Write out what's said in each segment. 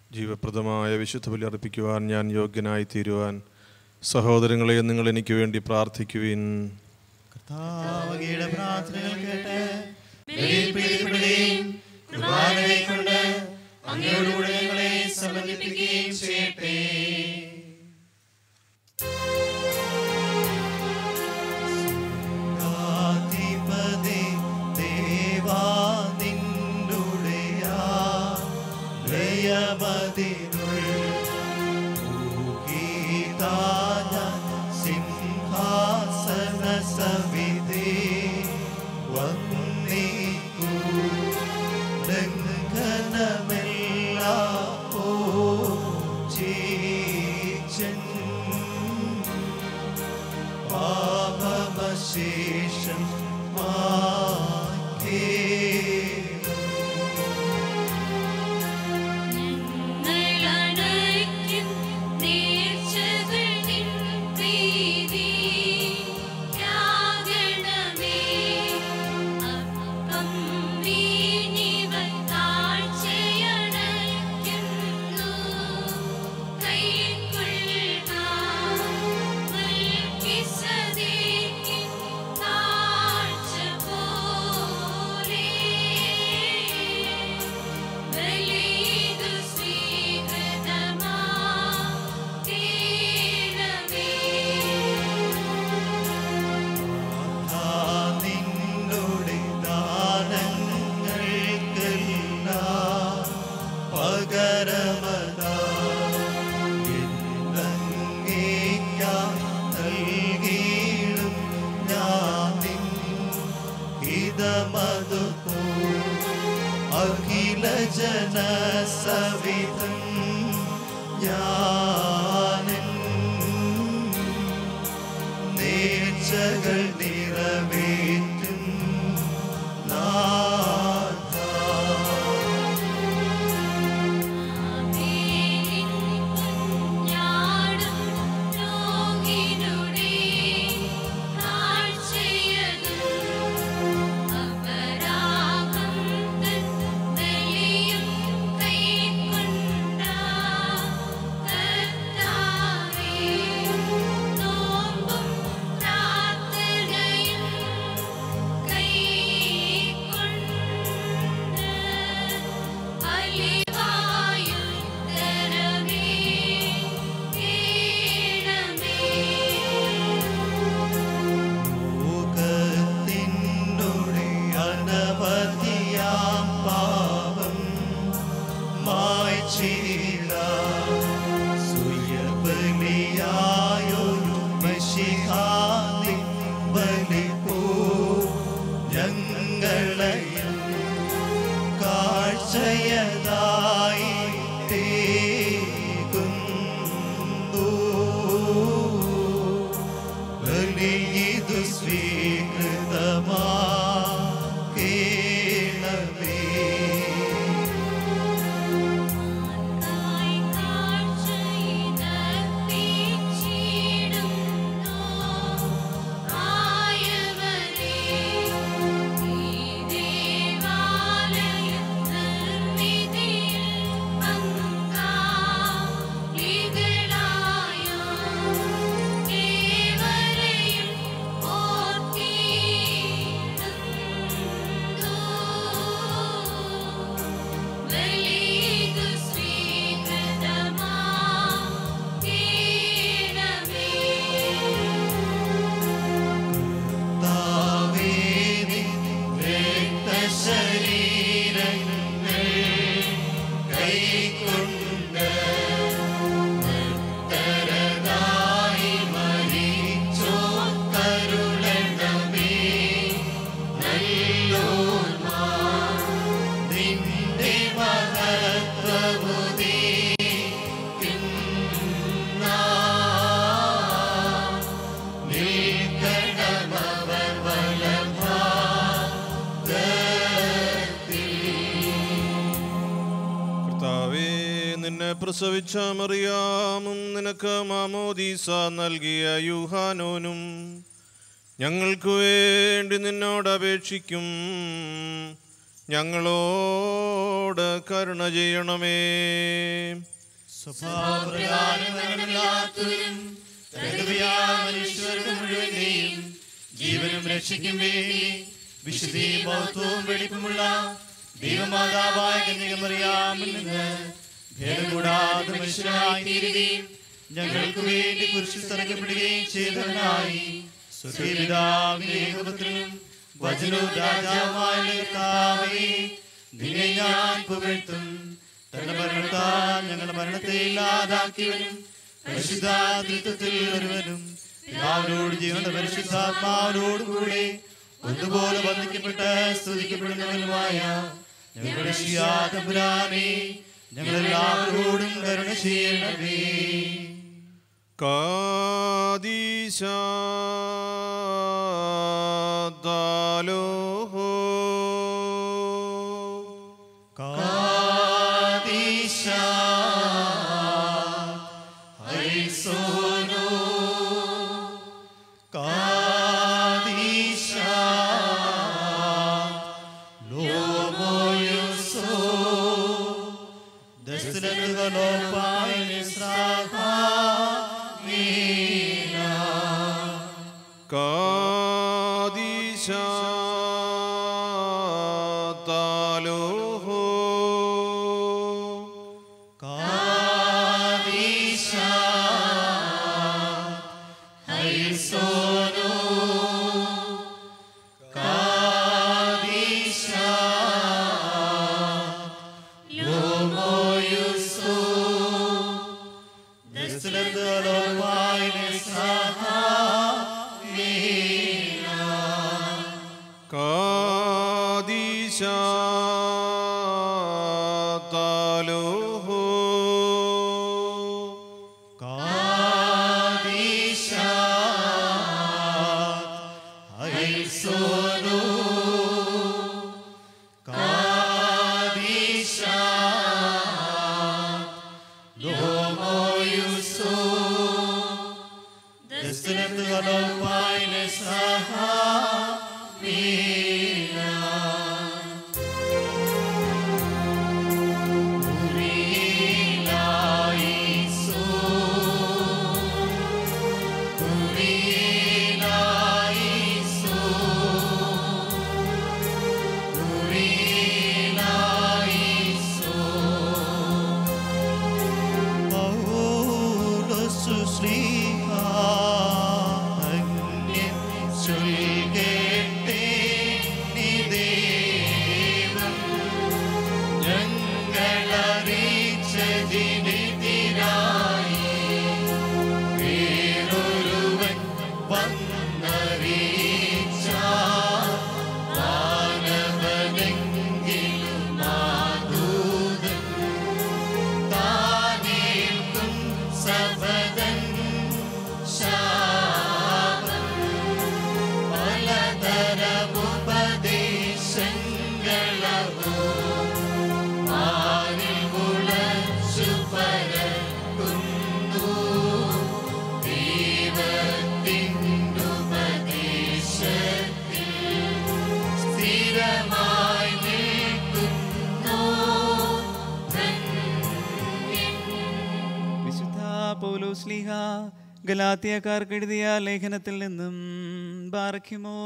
ജീവപ്രദമായ വിശുദ്ധ ബലി അർപ്പിക്കുവാൻ ഞാൻ യോഗ്യനായി തീരുവാൻ സഹോദരങ്ങളെ നിങ്ങൾ എനിക്ക് വേണ്ടി പ്രാർത്ഥിക്കുവിൻ കർത്താവകയുടെ പ്രാർത്ഥനകൾ കേട്ട് ബലിയിൽ പ്രീതിപ്പെടുകയും കൃപാകരെ കൊണ്ട് അങ്ങയോടുകൂടെ ഞങ്ങളെ സംബന്ധിപ്പിക്കുകയും ചെയ്യട്ടെ ആധിപതി ദേവാ നിന്നുടയാ ലയമതിനുൾ ൂഹീതാന സിംഹാസന സവിധേ വന്നീകൂ ലംഘനമെല്ലാ ഓചീച്ചൻ പാപമശേഷം മാറ്റേ ഞങ്ങളണയ്ക്കും നേർച്ചകൾ നിൻ പ്രീതി യാഗണമേ അപ്പം വീഞ്ഞിവ താഴ്ചയണയ്ക്കുന്നു കൈക്കൊള്ളുക വൽക്കിസതേക്ക് താഴ്ച പോലെ ബലിയിതു സ്വീകൃതമാകേണമേ നിന്നുടെ ദാനങ്ങൾക്കെല്ലാം പകരമതാ എന്നങ്ങേയ്ക്കായി നൽകിയിടും ഞാൻ നിൻ ഹിതമതുപോ അഖില ജനസവിധം ഞാനെൻ നേർച്ചകൾ നിറവേറ്റും നാഥാ. ആമേൻ കുഞ്ഞാടും രോഗിനുടെ താഴ്ചയതും അപരാഗം തൻ ബലിയും കൈക്കൊണ്ട കർത്താവേ നോമ്പും പ്രാർത്ഥനയും കൈക്കൊണ്ട് അലിവായുത്തരമേ ലോകത്തിനുടെ അനവധിയാം പാപം മായ്ച്ചിടാം. സുയബലിയായൊരു മഷിഹാനിൻ ബലി പോ ഞങ്ങളെയും കാഴ്ചയതായി ബലിയിതു സ്വീകൃതമാകേണമേ കായ് കാഴ്ചയിതർപ്പിച്ചിടുന്നു ആയവരേ ഈ ദേവാലയം നിർമ്മിതിയിൽ പങ്കാളികളായോ ഏവരെയും ഓർത്തിടുന്നു ബലിയിതു സ്വീകൃതമാകേണമേ താവേദി രക്തശരീരങ്ങൾ കൈക്കൊണ്ട് നിർത്തരനായി മരിച്ചോ കരുളണമേ നല്ലോർമാ നിന്റെ മഹത്വമുദീക്കുന്ന നിൽക്കണമവർ കർത്താവേ നിന്നെ പ്രസവിച്ച മറിയാമും നിനക്ക് മാമോദീസ നൽകിയ യുഹാനോനും ഞങ്ങൾക്ക് വേണ്ടി നിന്നോട് അപേക്ഷിക്കും ഞങ്ങളോട് കരുണ ചെയ്യണമേ സ്വഭാവപ്രകാരം മരണമില്ലാത്തവരും പ്രകൃതിയായ മനുഷ്യർക്ക് മുഴുവനെയും ജീവനും രക്ഷയ്ക്കും വേണ്ടി വിശുദ്ധിയും ബൗദ്ധവും വെടിപ്പുമുള്ള ദൈവമാതാവായ കന്യകമറിയാമിൽ നിന്ന് ഭേദം കൂടാതെ മനുഷ്യരായി തീരുകയും ഞങ്ങൾക്ക് വേണ്ടി കുരിശിൽ തറക്കപ്പെടുകയും ചെയ്തവനായി സ്വർഗീയപിതാവിന്റെ ഏകപുത്രനും വചനവും രാജാവുമായ കർത്താവേ നിന്നെ ഞാൻ പുകഴ്ത്തും തന്റെ മരണത്താൽ ഞങ്ങളുടെ മരണത്തെ ഇല്ലാതാക്കിയവനും പരിശുദ്ധാതൃത്വത്തിൽ ഒരുവനും പിതാവിനോട് ജീവന്റെ പരിശുദ്ധാത്മാവിനോട് കൂടെ ഒന്നുപോലെ ബന്ധിക്കപ്പെട്ട് സ്തുതിക്കപ്പെടുന്നവനുമായ ഞങ്ങളുടെ തമ്പുരാനെ ഞങ്ങളെല്ലാവരോടും കരുണ ചെയ്യണമേ കാദീശാദാലോഹോ കാദീശ ഹൈസോനോ കാദീശ ലോമോയുസോ ദസ്തനതുകളോപ്പായ സ്രാഹാ കാദീശാദാലോഹോ കാദീശ ഹൈസോനോ കാദീശ ലോമോയുസോ ദസ്തനതുകളോപ്പായ സ്രാഹാ കാദീശാദാലോഹോ കാദീശ ഹൈസോനോ കാദീശ ലോമോയുസോ ദസ്തനത്തുകളോപ്പായ സഹാ ഞങ്ങളറിയിച്ചതിനെതിരായി വേറൊരുവൻ വന്നറിയിച്ച മാനവനെങ്കിലും മാതൂതൻ താനേൽക്കും സബദൻ ശാപം പലതരമുപദേശങ്ങളവോ ആരിൽ മുളച്ചു പരക്കുന്നു ദൈവത്തിനുപദേശത്തിൽ സ്ഥിരമായി നിൽക്കുന്നു വിശുദ്ധ പൗലോസ്ലിഹ ഗലാത്തിയക്കാർക്ക് എഴുതിയ ലേഖനത്തിൽ നിന്നും ബാറഖിമോ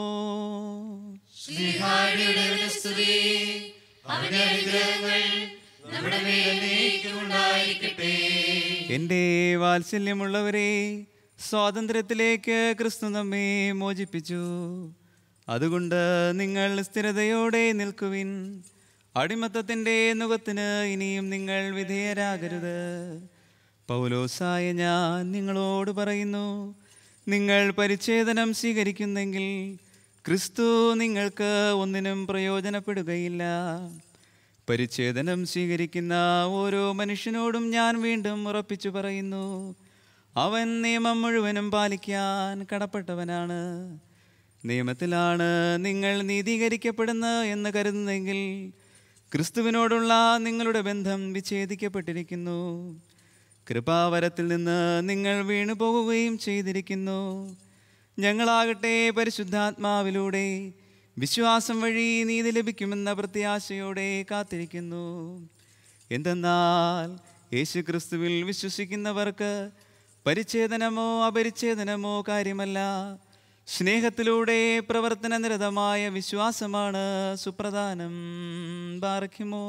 ശ്രീഹാരിയുടെ സ്തുതി അവന്റെ അനുഗ്രഹങ്ങൾ നമ്മുടെ മേൽ എന്നേക്കും ഉണ്ടായിരിക്കട്ടെ എൻ്റെ വാത്സല്യമുള്ളവരെ സ്വാതന്ത്ര്യത്തിലേക്ക് ക്രിസ്തു നമ്മെ മോചിപ്പിച്ചു അതുകൊണ്ട് നിങ്ങൾ സ്ഥിരതയോടെ നിൽക്കുവിൻ അടിമത്തത്തിൻ്റെ നുഖത്തിന് ഇനിയും നിങ്ങൾ വിധേയരാകരുത് പൗലോസായ ഞാൻ നിങ്ങളോട് പറയുന്നു നിങ്ങൾ പരിച്ഛേദനം സ്വീകരിക്കുന്നെങ്കിൽ ക്രിസ്തു നിങ്ങൾക്ക് ഒന്നിനും പ്രയോജനപ്പെടുകയില്ല പരിച്ഛേദനം സ്വീകരിക്കുന്ന ഓരോ മനുഷ്യനോടും ഞാൻ വീണ്ടും ഉറപ്പിച്ചു പറയുന്നു അവൻ നിയമം മുഴുവനും പാലിക്കാൻ കടപ്പെട്ടവനാണ് നിയമത്തിലാണ് നിങ്ങൾ നീതീകരിക്കപ്പെടുന്നത് എന്ന് കരുതുന്നെങ്കിൽ ക്രിസ്തുവിനോടുള്ള നിങ്ങളുടെ ബന്ധം വിച്ഛേദിക്കപ്പെട്ടിരിക്കുന്നു കൃപാവരത്തിൽ നിന്ന് നിങ്ങൾ വീണു പോകുകയും ചെയ്തിരിക്കുന്നു ഞങ്ങളാകട്ടെ പരിശുദ്ധാത്മാവിലൂടെ വിശ്വാസം വഴി നീതി ലഭിക്കുമെന്ന പ്രത്യാശയോടെ കാത്തിരിക്കുന്നു എന്തെന്നാൽ യേശു ക്രിസ്തുവിൽ വിശ്വസിക്കുന്നവർക്ക് പരിച്ഛേദനമോ അപരിച്ഛേദനമോ കാര്യമല്ല സ്നേഹത്തിലൂടെ പ്രവർത്തന നിരതമായ വിശ്വാസമാണ് സുപ്രധാനം ബാർഖിമോ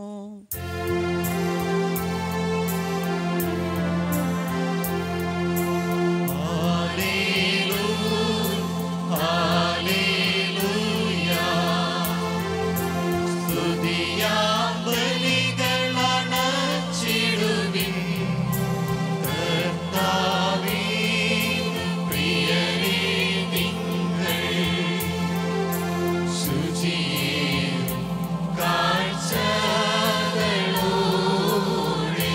സ്തുതിയാം ബലികളണച്ചിടുവിൻ. കർത്താവേ, പ്രിയരേ നിങ്ങൾ ശുചിയേറും കാഴ്ചകളോടെ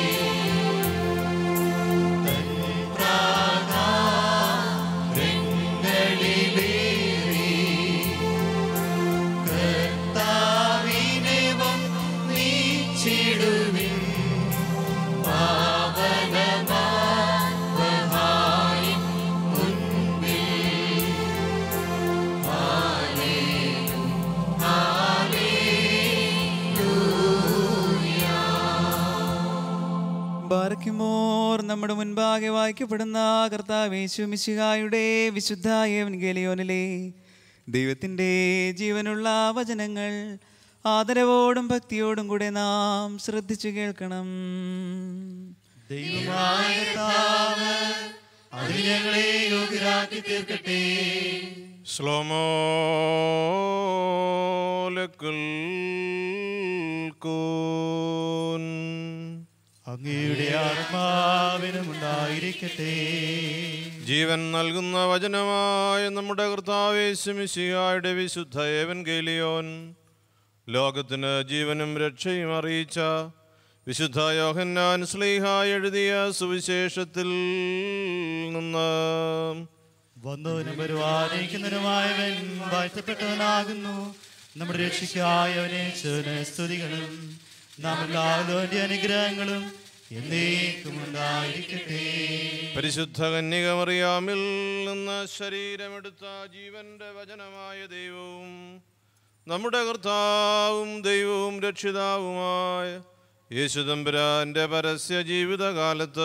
തൻ പ്രാകാരങ്ങളിലേറി കർത്താവിനെ വന്ദിച്ചിടുവിൻ. പാവനമാവഹായി മുൻപിൽ. ഹാലേലു, ബാർക്കിമോർ നമ്മുടെ മുൻപാകെ വായിക്കപ്പെടുന്ന കർത്താവേശു മിശിഹായുടെ വിശുദ്ധ എവൻഗേലിയോനിലെ ദൈവത്തിൻ്റെ ജീവനുള്ള വചനങ്ങൾ ആദരവോടും ഭക്തിയോടും കൂടെ നാം ശ്രദ്ധിച്ചു കേൾക്കണം ദൈവമായ കർത്താവ് അതിന് ഞങ്ങളെ യോഗ്യരാക്കി തീർക്കട്ടെ ശ്ലോമോലക്കുൽ കൂൻ അങ്ങയുടെ ആത്മാവിനും ഉണ്ടായിരിക്കട്ടെ ജീവൻ നൽകുന്ന വചനമായ നമ്മുടെ കർത്താവേശുമിശിഹായുടെ വിശുദ്ധ ഏവൻഗേലിയോൻ ലോകത്തിന് ജീവനും രക്ഷയും അറിയിച്ച വിശുദ്ധ യോഹന്നാൻ സ്ലീഹ എഴുതിയ സുവിശേഷത്തിൽ നിന്ന് വന്നവനും വരുവാനിരിക്കുന്നവനുമായവൻ വാഴ്ത്തപ്പെട്ടവനാകുന്നു നമ്മുടെ രക്ഷിക്കായവനെ ചേർന്ന് സ്തുതികളും നാം എല്ലാവരുടെ അനുഗ്രഹങ്ങളും എന്നേക്കും ഉണ്ടായിരിക്കട്ടെ പരിശുദ്ധ കന്യകമറിയാമിൽ നിന്ന് ശരീരമെടുത്ത ജീവന്റെ വചനമായ ദൈവവും നമ്മുടെ കർത്താവും ദൈവവും രക്ഷിതാവുമായ യേശുദമ്പുരാന്റെ പരസ്യ ജീവിതകാലത്ത്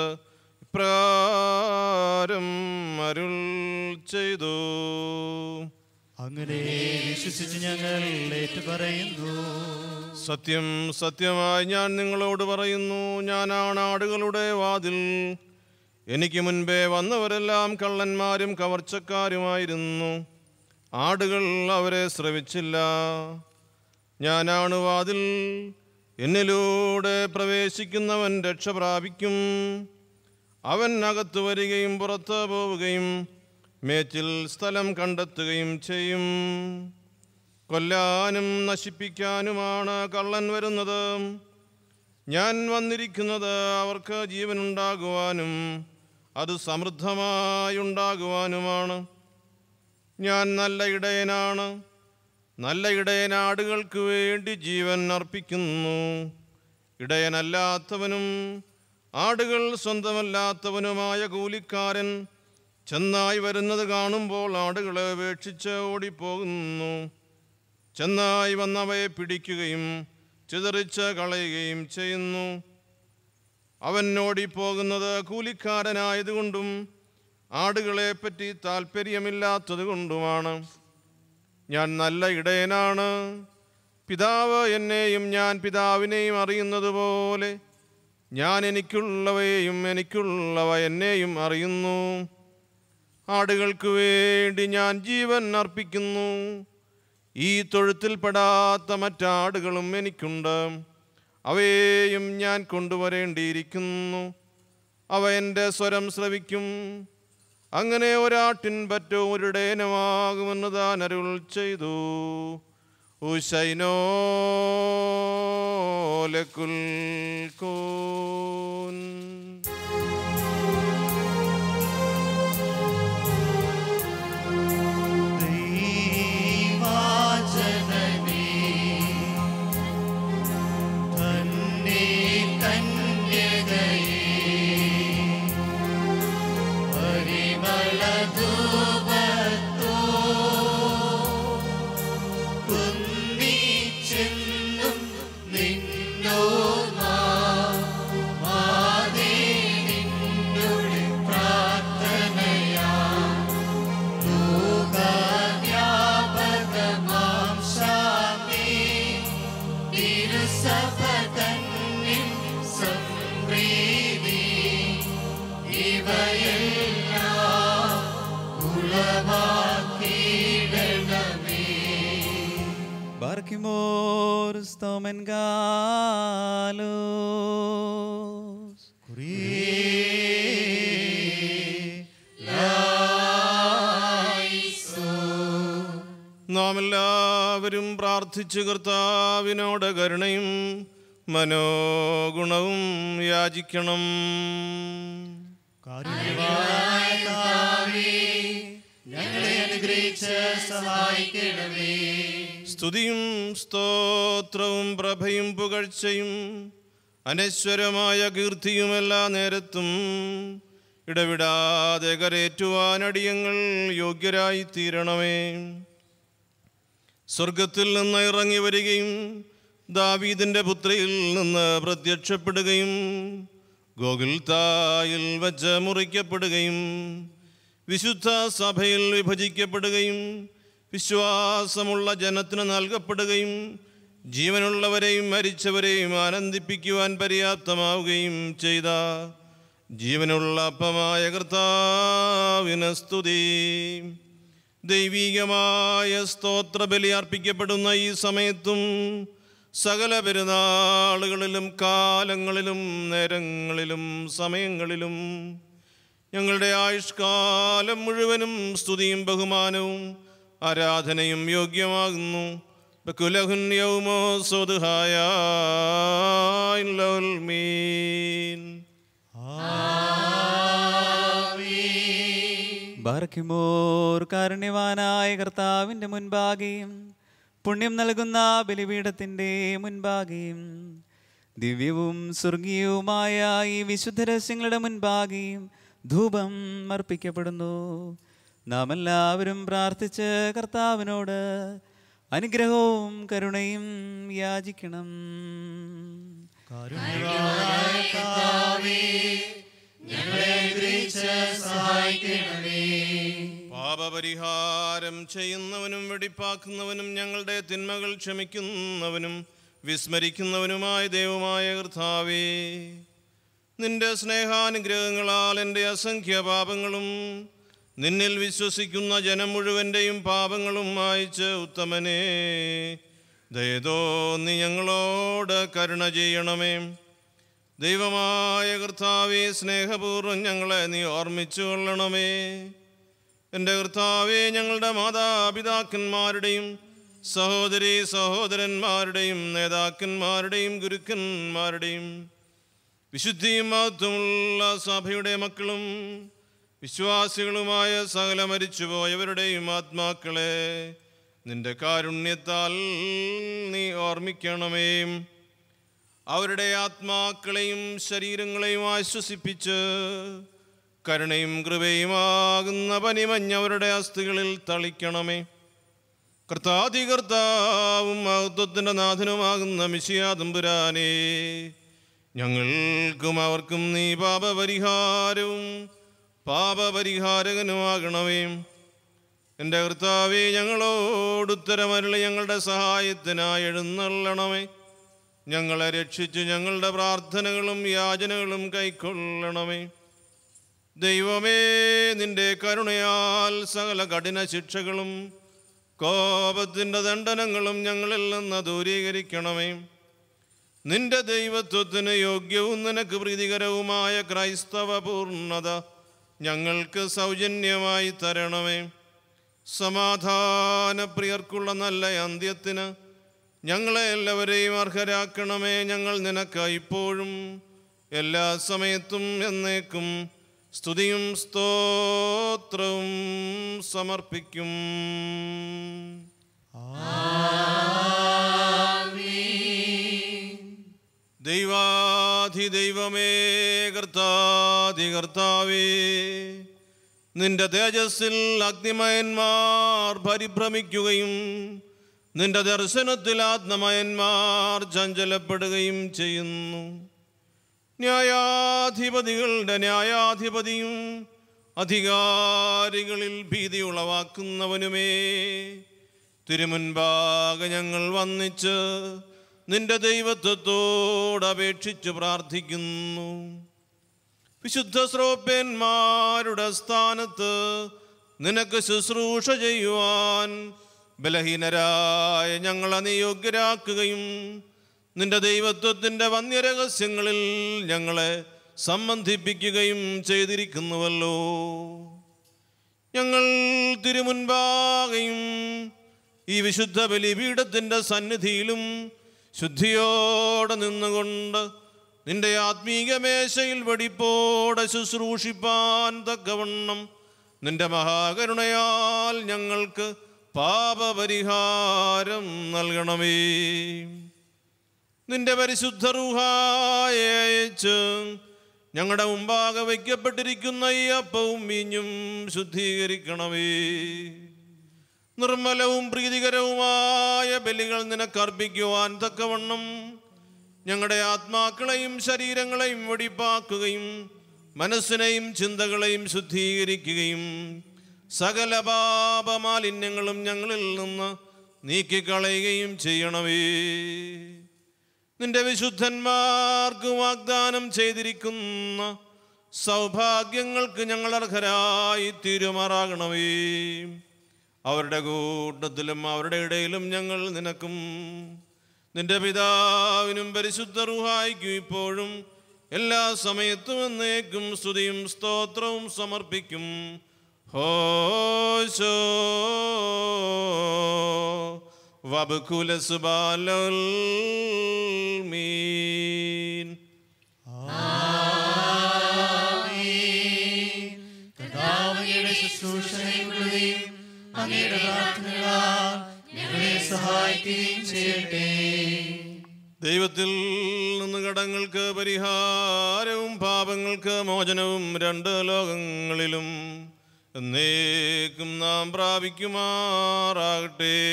ഇപ്രകാരം അരുൾ ചെയ്തു അങ്ങനെ വിശ്വസിച്ച് ഞങ്ങൾ ഏറ്റുപറയുന്നു സത്യം സത്യമായി ഞാൻ നിങ്ങളോട് പറയുന്നു ഞാനാണ് ആടുകളുടെ വാതിൽ എനിക്ക് മുൻപേ വന്നവരെല്ലാം കള്ളന്മാരും കവർച്ചക്കാരുമായിരുന്നു ആടുകൾ അവരെ ശ്രവിച്ചില്ല ഞാനാണ് വാതിൽ എന്നിലൂടെ പ്രവേശിക്കുന്നവൻ രക്ഷ പ്രാപിക്കും അവൻ അകത്ത് വരികയും പുറത്ത് പോവുകയും മേച്ചിൽ സ്ഥലം കണ്ടെത്തുകയും ചെയ്യും കൊല്ലാനും നശിപ്പിക്കാനുമാണ് കള്ളൻ വരുന്നത് ഞാൻ വന്നിരിക്കുന്നത് അവർക്ക് ജീവനുണ്ടാകുവാനും അത് സമൃദ്ധമായി ഉണ്ടാകുവാനുമാണ് ഞാൻ നല്ല ഇടയനാണ് നല്ല ഇടയനാടുകൾക്ക് വേണ്ടി ജീവൻ അർപ്പിക്കുന്നു ഇടയനല്ലാത്തവനും ആടുകൾ സ്വന്തമല്ലാത്തവനുമായ കൂലിക്കാരൻ ചെന്നായി വരുന്നത് കാണുമ്പോൾ ആടുകളെ ഉപേക്ഷിച്ച് ഓടിപ്പോകുന്നു ചെന്നായി വന്നവയെ പിടിക്കുകയും ചിതറിച്ച് കളയുകയും ചെയ്യുന്നു അവൻ ഓടിപ്പോകുന്നത് കൂലിക്കാരനായതുകൊണ്ടും ആടുകളെ പറ്റി താല്പര്യമില്ലാത്തതുകൊണ്ടുമാണ് ഞാൻ നല്ല ഇടയനാണ് പിതാവ് എന്നെയും ഞാൻ പിതാവിനെയും അറിയുന്നത് പോലെ ഞാൻ എനിക്കുള്ളവയെയും എനിക്കുള്ളവ എന്നെയും അറിയുന്നു ആടുകൾക്ക് വേണ്ടി ഞാൻ ജീവൻ അർപ്പിക്കുന്നു ഈ തൊഴുത്തിൽപ്പെടാത്ത മറ്റാടുകളും എനിക്കുണ്ട് അവയെയും ഞാൻ കൊണ്ടുവരേണ്ടിയിരിക്കുന്നു അവ എൻ്റെ സ്വരം ശ്രവിക്കും അങ്ങനെ ഒരാട്ടിൻ പറ്റോ ഒരിടയനമാകുമെന്ന് താൻ അരുൾ ചെയ്തു ഉശൈനോലക്കുൽ കോൻ ദൈവാജനനേ, തന്നെ കന്യകയേ, പരിമളധൂപത്തോ ബാറക്കിമോർ സ്തോമൻ ഗാലോസ് നാം എല്ലാവരും പ്രാർത്ഥിച്ചു കർത്താവിനോട് കരുണയും മനോഗുണവും യാചിക്കണം കാരുണ്യവാനായ കർത്താവേ, ഞങ്ങളെ അനുഗ്രഹിച്ച് സഹായിക്കണമേ സ്തുതിയും സ്തോത്രവും പ്രഭയും പുകഴ്ചയും അനശ്വരമായ കീർത്തിയും എല്ലാ നേരത്തും ഇടവിടാതെ കരേറ്റുവാനടിയങ്ങൾ യോഗ്യരായി തീരണമേ സ്വർഗത്തിൽ നിന്ന് ഇറങ്ങി വരികയും ദാവീദിന്റെ പുത്രിയിൽ നിന്ന് പ്രത്യക്ഷപ്പെടുകയും ഗോകുൽത്തായിൽ വച്ച് മുറിക്കപ്പെടുകയും വിശുദ്ധ സഭയിൽ വിഭജിക്കപ്പെടുകയും വിശ്വാസമുള്ള ജനത്തിന് നൽകപ്പെടുകയും ജീവനുള്ളവരെയും മരിച്ചവരെയും ആനന്ദിപ്പിക്കുവാൻ പര്യാപ്തമാവുകയും ചെയ്ത ജീവനുള്ള അപ്പമായ കർത്താവിന് സ്തുതി ദൈവീകമായ സ്തോത്രബലി അർപ്പിക്കപ്പെടുന്ന ഈ സമയത്തും സകല പെരുന്നാളുകളിലും കാലങ്ങളിലും നേരങ്ങളിലും സമയങ്ങളിലും ഞങ്ങളുടെ ആയുഷ്കാലം മുഴുവനും സ്തുതിയും ബഹുമാനവും ആരാധനയും യോഗ്യമാകുന്നു ബക്കുലഹുൻ യൗമോ സ്വതുഹായ മീൻ ബാറക്കിമോർ കാരുണ്യവാനായ കർത്താവിൻ്റെ മുൻപാകെയും പുണ്യം നൽകുന്ന ബലിപീഠത്തിൻ്റെ മുൻപാകെയും ദിവ്യവും സ്വർഗീയവുമായ ഈ വിശുദ്ധ രഹസ്യങ്ങളുടെ മുൻപാകെയും ധൂപം അർപ്പിക്കപ്പെടുന്നു നാം എല്ലാവരും പ്രാർത്ഥിച്ച് കർത്താവിനോട് അനുഗ്രഹവും കരുണയും യാചിക്കണം കാരുണ്യവാനായ കർത്താവേ, ഞങ്ങളെ അനുഗ്രഹിച്ച് സഹായിക്കണമേ പാപപരിഹാരം ചെയ്യുന്നവനും വെടിപ്പാക്കുന്നവനും ഞങ്ങളുടെ തിന്മകൾ ക്ഷമിക്കുന്നവനും വിസ്മരിക്കുന്നവനുമായ ദൈവമായ കർത്താവേ നിന്റെ സ്നേഹാനുഗ്രഹങ്ങളാൽ എൻ്റെ അസംഖ്യ പാപങ്ങളും നിന്നിൽ വിശ്വസിക്കുന്ന ജനം മുഴുവൻ്റെയും പാപങ്ങളും മായിച്ച് ഉത്തമനെ ദയതോ നീ ഞങ്ങളോട് കരുണ ചെയ്യണമേ ദൈവമായ കർത്താവെ സ്നേഹപൂർവ്വം ഞങ്ങളെ നീ ഓർമ്മിച്ചു കൊള്ളണമേ എൻ്റെ കർത്താവെ ഞങ്ങളുടെ മാതാപിതാക്കന്മാരുടെയും സഹോദരി സഹോദരന്മാരുടെയും നേതാക്കന്മാരുടെയും ഗുരുക്കന്മാരുടെയും വിശുദ്ധിയും മഹത്വമുള്ള സഭയുടെ മക്കളും വിശ്വാസികളുമായ സകല മരിച്ചുപോയവരുടെയും ആത്മാക്കളെ നിന്റെ കാരുണ്യത്താൽ നീ ഓർമ്മിക്കണമേ അവരുടെ ആത്മാക്കളെയും ശരീരങ്ങളെയും ആശ്വസിപ്പിച്ച് കരുണയും കൃപയുമാകുന്ന പനിമഞ്ഞവരുടെ അസ്ഥികളിൽ തളിക്കണമേ കർത്താധികർത്താവും മഹത്വത്തിൻ്റെ നാഥനുമാകുന്ന മിശിയാതമ്പുരാനേ ഞങ്ങൾക്കും അവർക്കും നീ പാപപരിഹാരവും പാപപരിഹാരകനുമാകണമേ എൻ്റെ കർത്താവെ ഞങ്ങളോട് ഉത്തരമരുളി ഞങ്ങളുടെ സഹായത്തിനായി എഴുന്നള്ളണമേ ഞങ്ങളെ രക്ഷിച്ച് ഞങ്ങളുടെ പ്രാർത്ഥനകളും യാചനകളും കൈക്കൊള്ളണമേ ദൈവമേ നിന്റെ കരുണയാൽ സകല കഠിന ശിക്ഷകളും കോപത്തിൻ്റെ ദണ്ഡനങ്ങളും ഞങ്ങളിൽ നിന്ന് ദൂരീകരിക്കണമേ നിന്റെ ദൈവത്വത്തിന് യോഗ്യവും നിനക്ക് പ്രീതികരവുമായ ക്രൈസ്തവ പൂർണ്ണത ഞങ്ങൾക്ക് സൗജന്യമായി തരണമേ സമാധാനപ്രിയർക്കുള്ള നല്ല അന്ത്യത്തിന് ഞങ്ങളെ എല്ലാവരെയും അർഹരാക്കണമേ ഞങ്ങൾ നിനക്ക് ഇപ്പോഴും എല്ലാ സമയത്തും എന്നേക്കും സ്തുതിയും സ്തോത്രവും സമർപ്പിക്കും ദൈവാധിദൈവമേ കർത്താധി കർത്താവേ നിന്റെ തേജസ്സിൽ അഗ്നിമയന്മാർ പരിഭ്രമിക്കുകയും നിന്റെ ദർശനത്തിൽ ആത്മമയന്മാർ ചഞ്ചലപ്പെടുകയും ചെയ്യുന്നു ന്യായാധിപതികളുടെ ന്യായാധിപതിയും അധികാരികളിൽ ഭീതി ഉളവാക്കുന്നവനുമേ തിരുമുൻപാകെ ഞങ്ങൾ വന്നിച്ച് നിന്റെ ദൈവത്വത്തോട് അപേക്ഷിച്ച് പ്രാർത്ഥിക്കുന്നു വിശുദ്ധ ശ്രോപ്യന്മാരുടെ സ്ഥാനത്ത് നിനക്ക് ശുശ്രൂഷ ചെയ്യുവാൻ ബലഹീനരായ ഞങ്ങളെ നീ യോഗ്യരാക്കുകയും നിന്റെ ദൈവത്വത്തിൻ്റെ വന്യരഹസ്യങ്ങളിൽ ഞങ്ങളെ സംബന്ധിപ്പിക്കുകയും ചെയ്തിരിക്കുന്നുവല്ലോ ഞങ്ങൾ തിരുമുൻപാകെയും ഈ വിശുദ്ധ ബലിപീഠത്തിൻ്റെ സന്നിധിയിലും ശുദ്ധിയോടെ നിന്നുകൊണ്ട് നിന്റെ ആത്മീക മേശയിൽ വെടിപ്പോടെ ശുശ്രൂഷിപ്പാൻ തക്കവണ്ണം നിന്റെ മഹാകരുണയാൽ ഞങ്ങൾക്ക് പാപപരിഹാരം നൽകണമേ നിന്റെ പരിശുദ്ധ റൂഹായെ അയച്ച് ഞങ്ങളുടെ മുമ്പാകെ വയ്ക്കപ്പെട്ടിരിക്കുന്ന ഈ അപ്പവും മീഞ്ഞും ശുദ്ധീകരിക്കണമേ നിർമ്മലവും പ്രീതികരവുമായ ബലികൾ നിനക്കർപ്പിക്കുവാൻ തക്കവണ്ണം ഞങ്ങളുടെ ആത്മാക്കളെയും ശരീരങ്ങളെയും വെടിപ്പാക്കുകയും മനസ്സിനെയും ചിന്തകളെയും ശുദ്ധീകരിക്കുകയും സകല പാപമാലിന്യങ്ങളും ഞങ്ങളിൽ നിന്ന് നീക്കിക്കളയുകയും ചെയ്യണമേ നിന്റെ വിശുദ്ധന്മാർക്ക് വാഗ്ദാനം ചെയ്തിരിക്കുന്ന സൗഭാഗ്യങ്ങൾക്ക് ഞങ്ങൾ അർഹരായി തീരുമാറാകണമേ അവരുടെ കൂട്ടത്തിലും അവരുടെ ഇടയിലും ഞങ്ങൾ നിനക്കും നിന്റെ പിതാവിനും പരിശുദ്ധ റുഹായിക്കും ഇപ്പോഴും എല്ലാ സമയത്തും എന്നേക്കും സ്തുതിയും സ്തോത്രവും സമർപ്പിക്കും ഹോശോ വബുക്കുലസ് ബാലൽ മീൻ കർത്താവയുടെ ശുശ്രൂഷകളെയും അങ്ങയുടെ പ്രാർത്ഥനകളാൽ ഞങ്ങളെ സഹായിക്കുകയും ചെയ്യട്ടെ ദൈവത്തിൽ നിന്ന് കടങ്ങൾക്ക് പരിഹാരവും പാപങ്ങൾക്ക് മോചനവും രണ്ട് ലോകങ്ങളിലും എന്നേക്കും നാം പ്രാപിക്കുമാറാകട്ടെ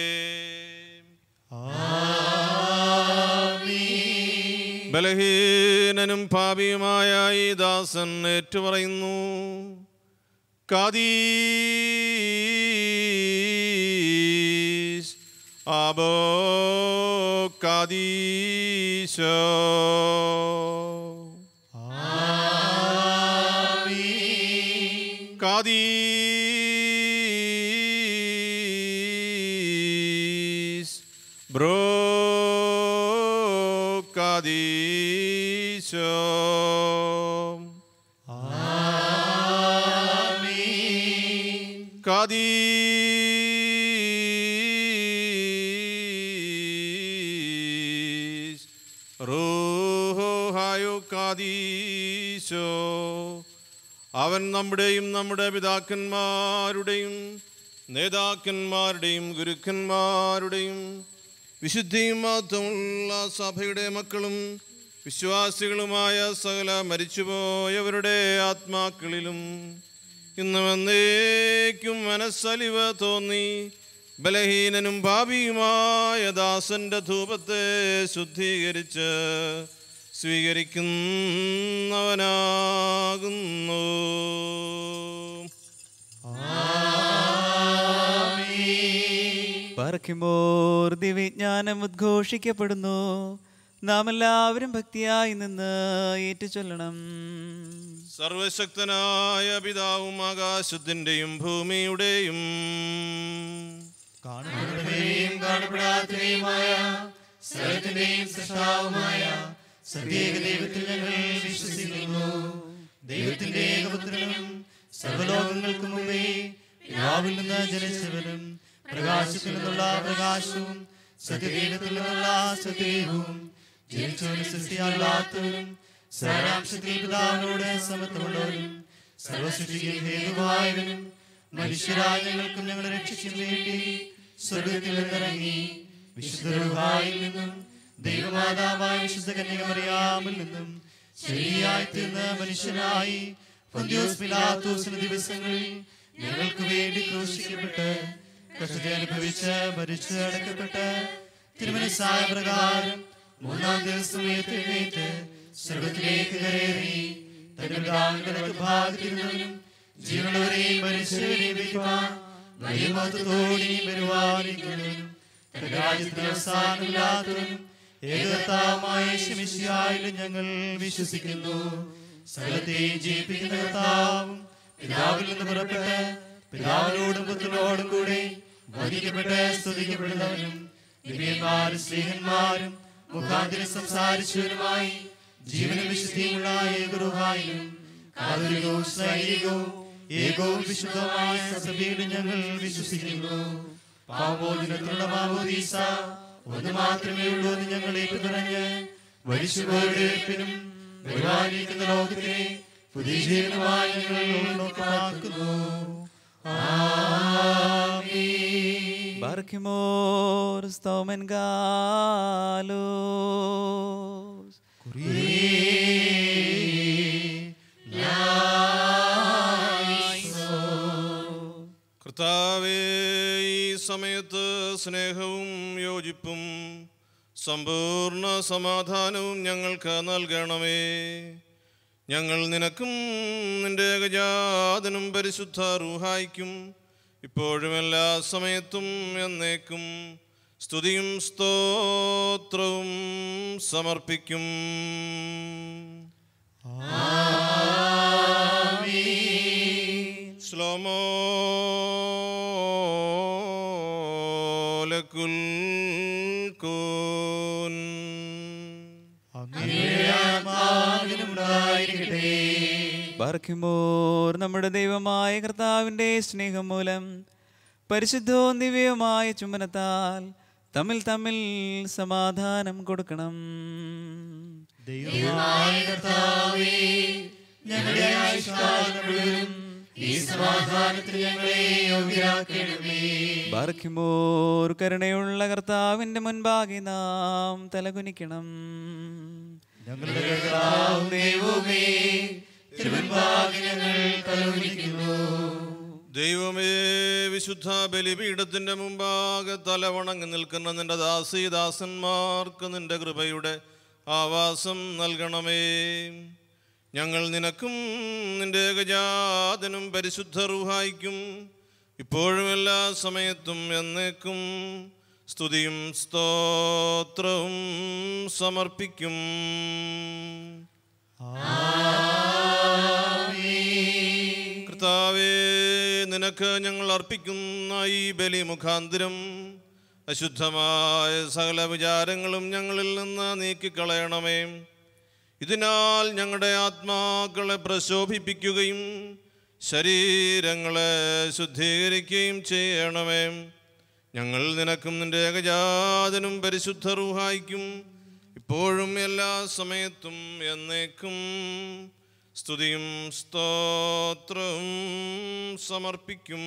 ബലഹീനനും പാപിയുമായ ഈ ദാസൻ ഏറ്റുപറയുന്നു കാദീസ് അബോ കാദീശോ കാദീസ് ബ്രോ കാദീശോ കാദീസ് റൂഹോ ഹായോ കാദീശോ അവൻ നമ്മുടെയും നമ്മുടെ പിതാക്കന്മാരുടെയും നേതാക്കന്മാരുടെയും ഗുരുക്കന്മാരുടെയും വിശുദ്ധിയും മാത്രമുള്ള സഭയുടെ മക്കളും വിശ്വാസികളുമായ സകല മരിച്ചുപോയവരുടെ ആത്മാക്കളിലും ഇന്നും എന്നേക്കും മനസ്സലിവ് തോന്നി ബലഹീനനും ഭാവിയുമായ ദാസന്റെ ധൂപത്തെ ശുദ്ധീകരിച്ച് സ്വീകരിക്കുന്നവനാകുന്നു പറക്കുമ്പോൾ ദിവ്യജ്ഞാനം ഉദ്ഘോഷിക്കപ്പെടുന്നു നാം എല്ലാവരും ഭക്തിയായി നിന്ന് ഏറ്റുചൊല്ലണം സർവശക്തനായ പിതാവും ആകാശത്തിൻ്റെയും ഭൂമിയുടെയും കാണപ്പെടുന്നവയും കാണപ്പെടാത്തവയുമായ സ്ഥലത്തിന്റെയും സൃഷ്ടാവുമായ സത്യേക ദൈവത്തിൽ ഞങ്ങൾ വിശ്വസിക്കുന്നു ദൈവത്തിന്റെ ഏകപുത്രനും സർവലോകങ്ങൾക്കും മുമ്പേ പിതാവിൽ നിന്ന് ജനിച്ചവനും പ്രകാശത്തിൽ നിന്നുള്ള പ്രകാശവും സത്യദൈവത്തിൽ നിന്നുള്ള സത്യവും ജനിച്ചവനും സൃഷ്ടിയല്ലാത്തവനും സാരാംശത്തിൽ പിതാവിനോട് സമത്വമുള്ളവനും സർവസൃഷ്ടിയിൽ ഹേതുവായവനും മനുഷ്യരായ ഞങ്ങൾക്കും ഞങ്ങളെ രക്ഷിക്കും വേണ്ടി സ്വർഗത്തിൽ നിന്നിറങ്ങി വിശുദ്ധ റുഹായിൽ നിന്നും ദൈവമാതാവായ വിശുദ്ധ കന്യകമറിയാമിൽ നിന്നും ശരിയായി തീർന്ന മനുഷ്യനായി പൊന്തിയോസ് പിലാത്തോസിന്റെ ദിവസങ്ങളിൽ ഞങ്ങൾക്ക് വേണ്ടി ക്രൂശിക്കപ്പെട്ട് കഷ്ടത അനുഭവിച്ച് മരിച്ച് അടക്കപ്പെട്ട് തിരുമനസായ പ്രകാരം മൂന്നാം ദിവസം ഉയർത്തെഴുന്നേറ്റ് സ്വർഗത്തിലേക്ക് കയറി തന്റെ പിതാവിന്റെ ഭാഗത്തിരുന്നവനും ജീവനുള്ളവരെയും മനുഷ്യരെയും വിധിക്കുവാൻ വലിയ മഹത്വത്തോടെ വരുവാനിരിക്കുന്നവനും തന്റെ രാജ്യത്തിന് അവസാനമില്ലാത്തവനും ഏകത്താവുമായ ശമിശിയായാലും ഞങ്ങൾ വിശ്വസിക്കുന്നു സകലത്തെയും ജയിപ്പിക്കുന്ന കർത്താവും പിതാവിൽ നിന്ന് പുറപ്പെട്ട് പിതാവിനോടും പുത്രനോടും കൂടെ വധിക്കപ്പെട്ട് സ്തുതിക്കപ്പെടുന്നവനും ദിവ്യന്മാരും സ്ത്രീഹന്മാരും മുഖാന്തരം സംസാരിച്ചവരുമായി ജീവനും വിശുദ്ധിയുമുള്ള ഏകറുഹായിലും കാതലികവും സൈനികവും ഏകവും വിശുദ്ധമായ സഭയിലും ഞങ്ങൾ വിശ്വസിക്കുന്നു പാവോജനത്തിലുള്ള മാമോദീസ ഒന്ന് മാത്രമേ ഉള്ളൂ എന്ന് ഞങ്ങൾ ഏറ്റുപറഞ്ഞ് മരിച്ചുപോയപ്പിനും വരുവാനിരിക്കുന്ന ലോകത്തിനെ പുതിയ ജീവനുമായി ഞങ്ങൾ നോക്കാക്കുന്നു Barkimor stomen galos. കർത്താവേ ഈ സമയത്ത് സ്നേഹവും യോജിപ്പും സമ്പൂർണ്ണ സമാധാനവും ഞങ്ങൾക്ക് നൽകണമേ ഞങ്ങൾ നിനക്കും നിന്റെ ഏകജാതനും പരിശുദ്ധ റൂഹായിക്കും ഇപ്പോഴും എല്ലാ സമയത്തും എന്നേക്കും സ്തുതിയും സ്തോത്രവും സമർപ്പിക്കും ശ്ലോമോ ലക്കുൽ കൂൻ ഉണ്ടായിരിക്കട്ടെ ബാർക്കിമോർ നമ്മുടെ ദൈവമായ കർത്താവിൻ്റെ സ്നേഹം മൂലം പരിശുദ്ധവും ദിവ്യവുമായ ചുമനത്താൽ തമ്മിൽ തമ്മിൽ സമാധാനം കൊടുക്കണം ദൈവമായ കർത്താവേ ഞങ്ങളുടെ ആയുഷ്കാലം മുഴുവനും ഈ സമാധാനത്തിൽ ഞങ്ങളെ യോഗ്യരാക്കണമേ ബാർക്കിമോർ കരുണയുള്ള കർത്താവിൻ്റെ മുൻപാകെ നാം തലകുനിക്കണം ഞങ്ങളുടെ കർത്താവ് ദൈവമേ തിരുവൻപാകെ ഞങ്ങൾ തലവിളിക്കുന്നു ദൈവമേ വിശുദ്ധ ബലിപീഠത്തിന്റെ മുമ്പാകെ തലവണങ്ങി നിൽക്കുന്ന നിന്റെ ദാസീദാസന്മാർക്ക് നിന്റെ കൃപയുടെ ആവാസം നൽകണമേ ഞങ്ങൾ നിനക്കും നിന്റെ ഏകജാതനും പരിശുദ്ധ റുഹായിക്കും ഇപ്പോഴും എല്ലാ സമയത്തും എന്നേക്കും സ്തുതിയും സ്തോത്രവും സമർപ്പിക്കും കർത്താവേ നിനക്ക് ഞങ്ങൾ അർപ്പിക്കുന്ന ഈ ബലി മുഖാന്തരം അശുദ്ധമായ സകല വിചാരങ്ങളും ഞങ്ങളിൽ നിന്ന് നീക്കിക്കളയണമേ ഇതിനാൽ ഞങ്ങളുടെ ആത്മാക്കളെ പ്രശോഭിപ്പിക്കുകയും ശരീരങ്ങളെ ശുദ്ധീകരിക്കുകയും ചെയ്യണമേ ഞങ്ങൾ നിനക്കും നിന്റെ ഏകജാതനും പരിശുദ്ധ റൂഹായിക്കും ഇപ്പോഴും എല്ലാ സമയത്തും എന്നേക്കും സ്തുതിയും സ്തോത്രവും സമർപ്പിക്കും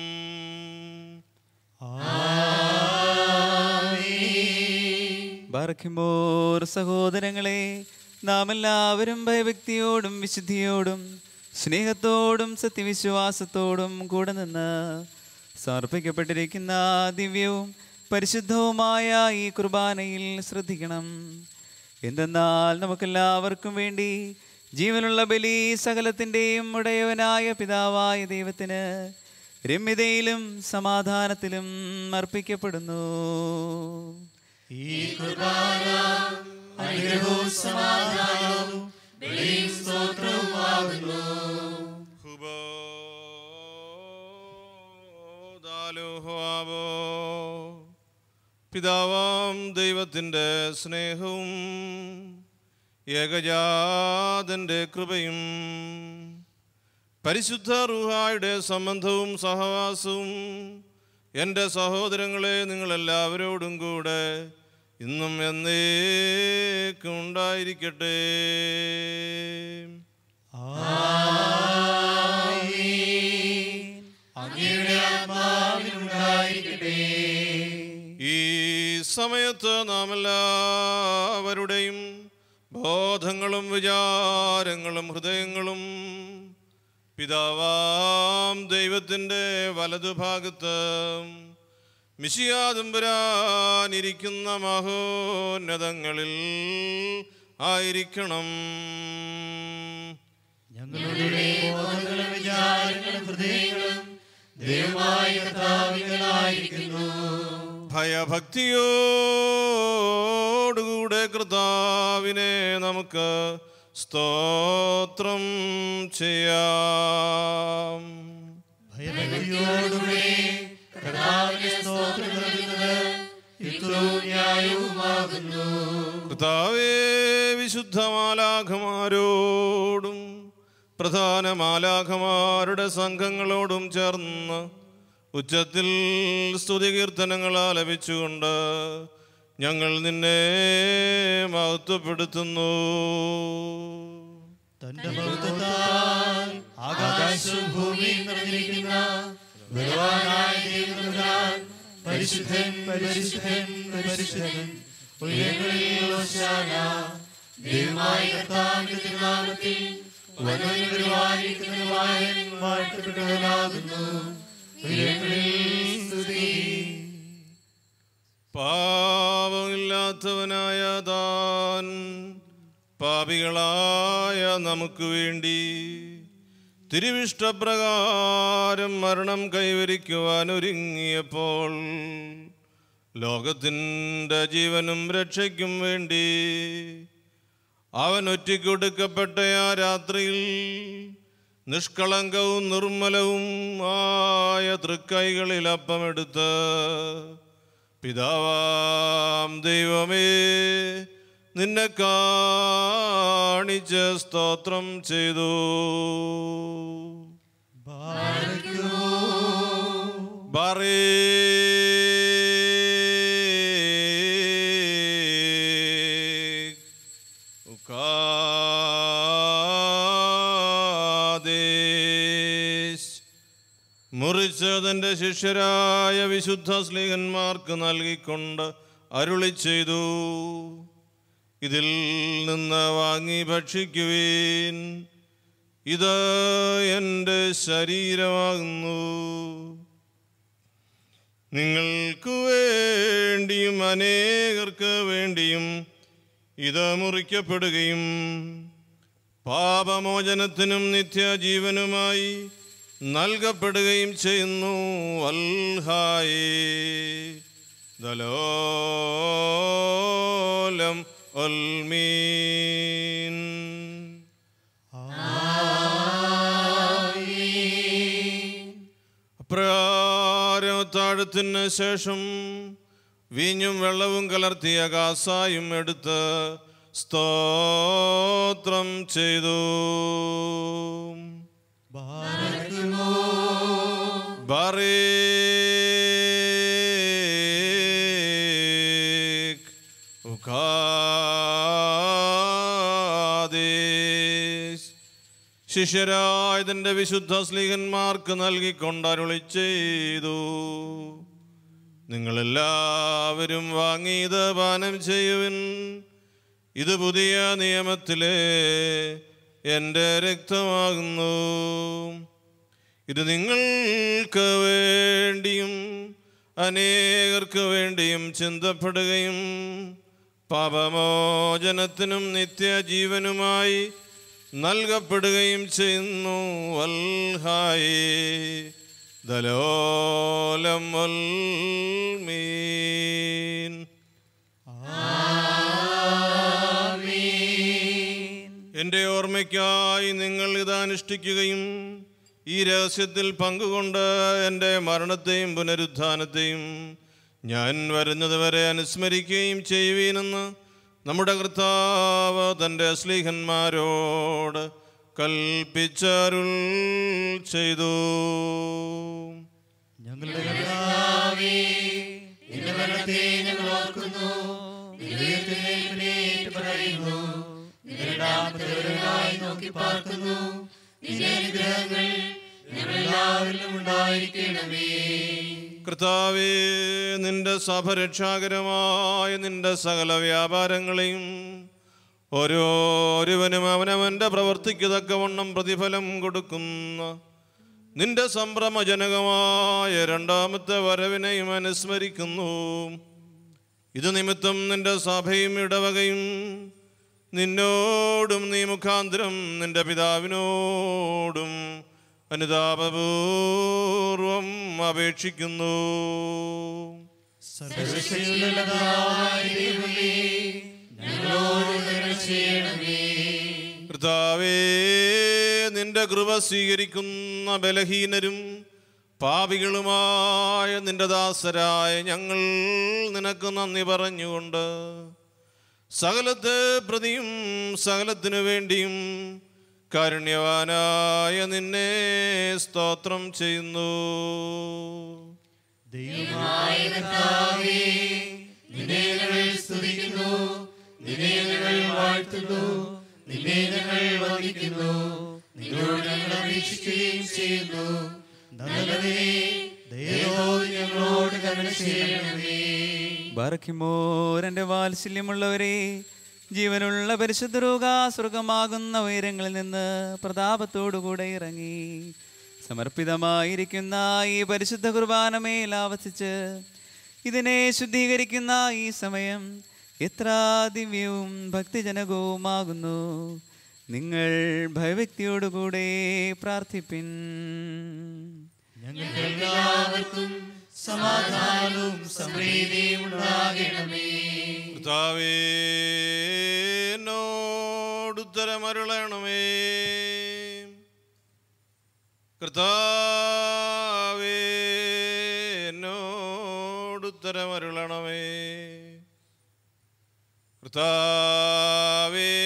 ബാർക്കിമോർ സഹോദരങ്ങളെ നാം എല്ലാവരും ഭയഭക്തിയോടും വിശുദ്ധിയോടും സ്നേഹത്തോടും സത്യവിശ്വാസത്തോടും കൂടെ നിന്ന് സമർപ്പിക്കപ്പെട്ടിരിക്കുന്ന ദിവ്യവും പരിശുദ്ധവുമായ ഈ കുർബാനയിൽ ശ്രദ്ധിക്കണം എന്തെന്നാൽ നമുക്കെല്ലാവർക്കും വേണ്ടി ജീവനുള്ള ബലി സകലത്തിൻ്റെയും ഉടയവനായ പിതാവായ ദൈവത്തിന് രമ്യതയിലും സമാധാനത്തിലും അർപ്പിക്കപ്പെടുന്നു ഈ കുർബാന അനുഗ്രഹവും സമാധാനവും ബലിയും സ്തോത്രവുമാകുന്നു ഹുബോദാലുഹ്വാബോ. പിതാവാം ദൈവത്തിൻ്റെ സ്നേഹവും ഏകജാതൻ്റെ കൃപയും പരിശുദ്ധ റുഹായുടെ സംബന്ധവും സഹവാസവും എൻ്റെ സഹോദരങ്ങളെ നിങ്ങളെല്ലാവരോടും കൂടെ ഇന്നും എന്നേക്കും ഉണ്ടായിരിക്കട്ടെ അങ്ങയുടെ ആത്മാവിനുണ്ടായിരിക്കട്ടെ ഈ സമയത്ത് നാം എല്ലാവരുടെയും ബോധങ്ങളും വിചാരങ്ങളും ഹൃദയങ്ങളും പിതാവാം ദൈവത്തിൻ്റെ വലതുഭാഗത്ത് മിശിയാതുമ്പരാനിരിക്കുന്ന മഹോന്നതങ്ങളിൽ ആയിരിക്കണം ഞങ്ങളുടെ ബോധങ്ങളും വിചാരങ്ങളും ഹൃദയങ്ങളും ദൈവമായ കർത്താവിനായിരിക്കുന്നു ഭയഭക്തിയോടുകൂടെ കർത്താവിനെ നമുക്ക് സ്തോത്രം ചെയ്യാം ഭയഭക്തിയോടുകൂടെ കർത്താവിനെ സ്തോത്രം നൽകുന്നത് യുക്തവും ന്യായവുമാകുന്നു കർത്താവേ വിശുദ്ധ മാലാഖമാരോടും പ്രധാന മാലാഖമാരുടെ സംഘങ്ങളോടും ചേർന്ന് ഉച്ചത്തിൽ സ്തുതികീർത്തനങ്ങൾ ആലപിച്ചുകൊണ്ട് ഞങ്ങൾ നിന്നെ മഹത്വപ്പെടുത്തുന്നു തന്റെ മഹത്വത്താൽ ആകാശവും ഭൂമിയും നിറഞ്ഞിരിക്കുന്ന ബലവാനായ ദൈവത്തിനാൽ പരിശുദ്ധൻ പരിശുദ്ധൻ പരിശുദ്ധൻ ഉയരങ്ങളിൽ ഹോശാന ദൈവമായ കർത്താവിന്റെ തിരുനാമത്തിൽ വന്നവനും വരുവാനിരിക്കുന്നതുമായ വാഴ്ത്തപ്പെട്ടവനാകുന്നു ഉയരങ്ങളിൽ സ്തുതി പാപമില്ലാത്തവനായ താൻ പാപികളായ നമുക്ക് വേണ്ടി തിരുവിഷ്ടപ്രകാരം മരണം കൈവരിക്കുവാൻ ഒരുങ്ങിയപ്പോൾ ലോകത്തിൻ്റെ ജീവനും രക്ഷയ്ക്കും വേണ്ടി അവൻ ഒറ്റയ്ക്കൊടുക്കപ്പെട്ട ആ രാത്രിയിൽ നിഷ്കളങ്കവും നിർമ്മലവും ആയ തൃക്കൈകളിൽ അപ്പമെടുത്ത് പിതാവാം ദൈവമേ നിന്നെ കാണിച്ച് സ്തോത്രം ചെയ്തു ബാറേ ഉക്കാദേശ് മുറിച്ച് തൻ്റെ ശിഷ്യരായ വിശുദ്ധ സ്ലീഹന്മാർക്ക് നൽകിക്കൊണ്ട് അരുളി ചെയ്തു ഇതിൽ നിന്ന് വാങ്ങി ഭക്ഷിക്കുവീൻ ഇത് എൻ്റെ ശരീരമാകുന്നു നിങ്ങൾക്ക് വേണ്ടിയും അനേകർക്ക് വേണ്ടിയും ഇത് മുറിക്കപ്പെടുകയും പാപമോചനത്തിനും നിത്യജീവനുമായി നൽകപ്പെടുകയും ചെയ്യുന്നു അൽഹായേ ദലോലം ഒൽമീൻ അപ്രകാരത്താഴത്തിന് ശേഷം വീഞ്ഞും വെള്ളവും കലർത്തിയ കാസായും എടുത്ത് സ്തോത്രം ചെയ്തു ബാറേക്ക് ഉഖാദേശ് ശിഷ്യരായതിൻ്റെ വിശുദ്ധ സ്ലീഹന്മാർക്ക് നൽകിക്കൊണ്ട് അരുളി ചെയ്തു നിങ്ങളെല്ലാവരും വാങ്ങി ഇത് പാനം ചെയ്യുവിൻ ഇത് പുതിയ നിയമത്തിലെ എൻ്റെ രക്തമാകുന്നു ഇത് നിങ്ങൾക്ക് വേണ്ടിയും അനേകർക്ക് വേണ്ടിയും ചിന്തപ്പെടുകയും പാപമോചനത്തിനും നിത്യജീവനുമായി നൽകപ്പെടുകയും ചെയ്യുന്നു വൽഹായേ ദലോലം വൽമീൻ എൻ്റെ ഓർമ്മയ്ക്കായി നിങ്ങൾ ഇത് അനുഷ്ഠിക്കുകയും ഈ രഹസ്യത്തിൽ പങ്കുകൊണ്ട് എൻ്റെ മരണത്തെയും പുനരുത്ഥാനത്തെയും ഞാൻ വരുന്നത് വരെ അനുസ്മരിക്കുകയും ചെയ്യുവീനെന്ന് നമ്മുടെ കർത്താവ് തൻ്റെ സ്ലീഹന്മാരോട് കൽപ്പിച്ചരുൾ ചെയ്തു ഞങ്ങളുടെ കർത്താവേ നിന്റെ മരണത്തെ ഞങ്ങൾ ഓർക്കുന്നു നിന്റെ ഉയർത്തെഴുന്നേൽപ്പിനെ ഏറ്റുപറയുന്നു നിന്റെ രണ്ടാമത്തെ വരവിനായി നോക്കി പാർക്കുന്നു നിന്റെ അനുഗ്രഹങ്ങൾ ഞങ്ങളെല്ലാവരിലും ഉണ്ടായിരിക്കണമേ കർത്താവേ നിന്റെ സഭരക്ഷാകരമായ നിന്റെ സകല വ്യാപാരങ്ങളെയും ഓരോരുവനും അവനവൻ്റെ പ്രവർത്തിക്ക് തക്കവണ്ണം പ്രതിഫലം കൊടുക്കുന്ന നിന്റെ സംഭ്രമജനകമായ രണ്ടാമത്തെ വരവിനെയും അനുസ്മരിക്കുന്നു ഇത് നിമിത്തം നിന്റെ സഭയും ഇടവകയും നിന്നോടും നീ മുഖാന്തരം നിന്റെ പിതാവിനോടും അനുതാപപൂർവം അപേക്ഷിക്കുന്നു സർവശക്തിയുള്ള പിതാവായ ദൈവമേ ഞങ്ങളോട് കരുണ ചെയ്യണമേ കർത്താവേ നിന്റെ കൃപ സ്വീകരിക്കുന്ന ബലഹീനരും പാപികളുമായ നിന്റെ ദാസരായ ഞങ്ങൾ നിനക്ക് നന്ദി പറഞ്ഞുകൊണ്ട് സകലത്തെ പ്രതിയും സകലത്തിനു വേണ്ടിയും കാരുണ്യവാനായ നിന്നെ സ്തോത്രം ചെയ്യുന്നു ദൈവമായ കർത്താവേ നിന്നെ ഞങ്ങൾ സ്തുതിക്കുന്നു നിന്നെ ഞങ്ങൾ വാഴ്ത്തുന്നു നിന്നെ ഞങ്ങൾ വന്ദിക്കുന്നു നിന്നോട് ഞങ്ങൾ അപേക്ഷിക്കുകയും ചെയ്യുന്നു നല്ലവേ ദയവോട് ഞങ്ങളോട് കരുണ ചെയ്യണമേ ബർക്കിമോർ എൻ്റെ വാത്സല്യമുള്ളവരെ ജീവനുള്ള പരിശുദ്ധ രൂപ സ്വർഗമാകുന്ന ഉയരങ്ങളിൽ നിന്ന് പ്രതാപത്തോടുകൂടെ ഇറങ്ങി സമർപ്പിതമായിരിക്കുന്ന ഈ പരിശുദ്ധ കുർബാനമേൽ ആവസിച്ച് ഇതിനെ ശുദ്ധീകരിക്കുന്ന ഈ സമയം എത്ര ദിവ്യവും ഭക്തിജനകവുമാകുന്നു നിങ്ങൾ ഭയഭക്തിയോടുകൂടെ പ്രാർത്ഥിപ്പിൻ ഞങ്ങൾക്ക് എല്ലാവർക്കും സമാധാനവും സമൃദ്ധിയും ഉണ്ടാകണമേ കർത്താവേ എന്നോടുത്തരമരുളണമേ കർത്താവേ എന്നോടുത്തരമരുളണമേ കർത്താവേ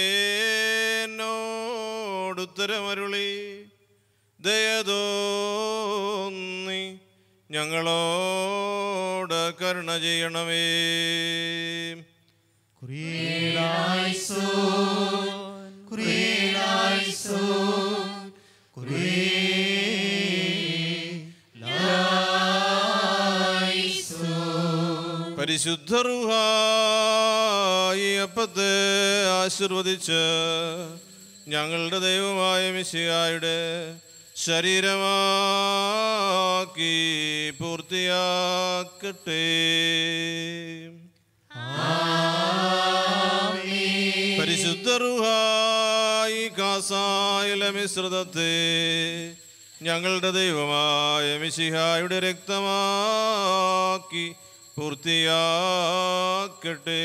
എന്നോടുത്തരമരുളി ദയതോന്നി ഞങ്ങളോട് കരുണ ചെയ്യണമേ കുറിയേലായിസോ കുറിയേലായിസോ കുറിയേലായിസോ പരിശുദ്ധ റുഹായി അപ്പത്തെ ആശീർവദിച്ച് ഞങ്ങളുടെ ദൈവമായ മിശിഹായുടെ ശരീരമാക്കി പൂർത്തിയാക്കട്ടെ പരിശുദ്ധ റുഹായി കാസായിലെ മിശ്രിതത്തെ ഞങ്ങളുടെ ദൈവമായ മിശിഹായുടെ രക്തമാക്കി പൂർത്തിയാക്കട്ടെ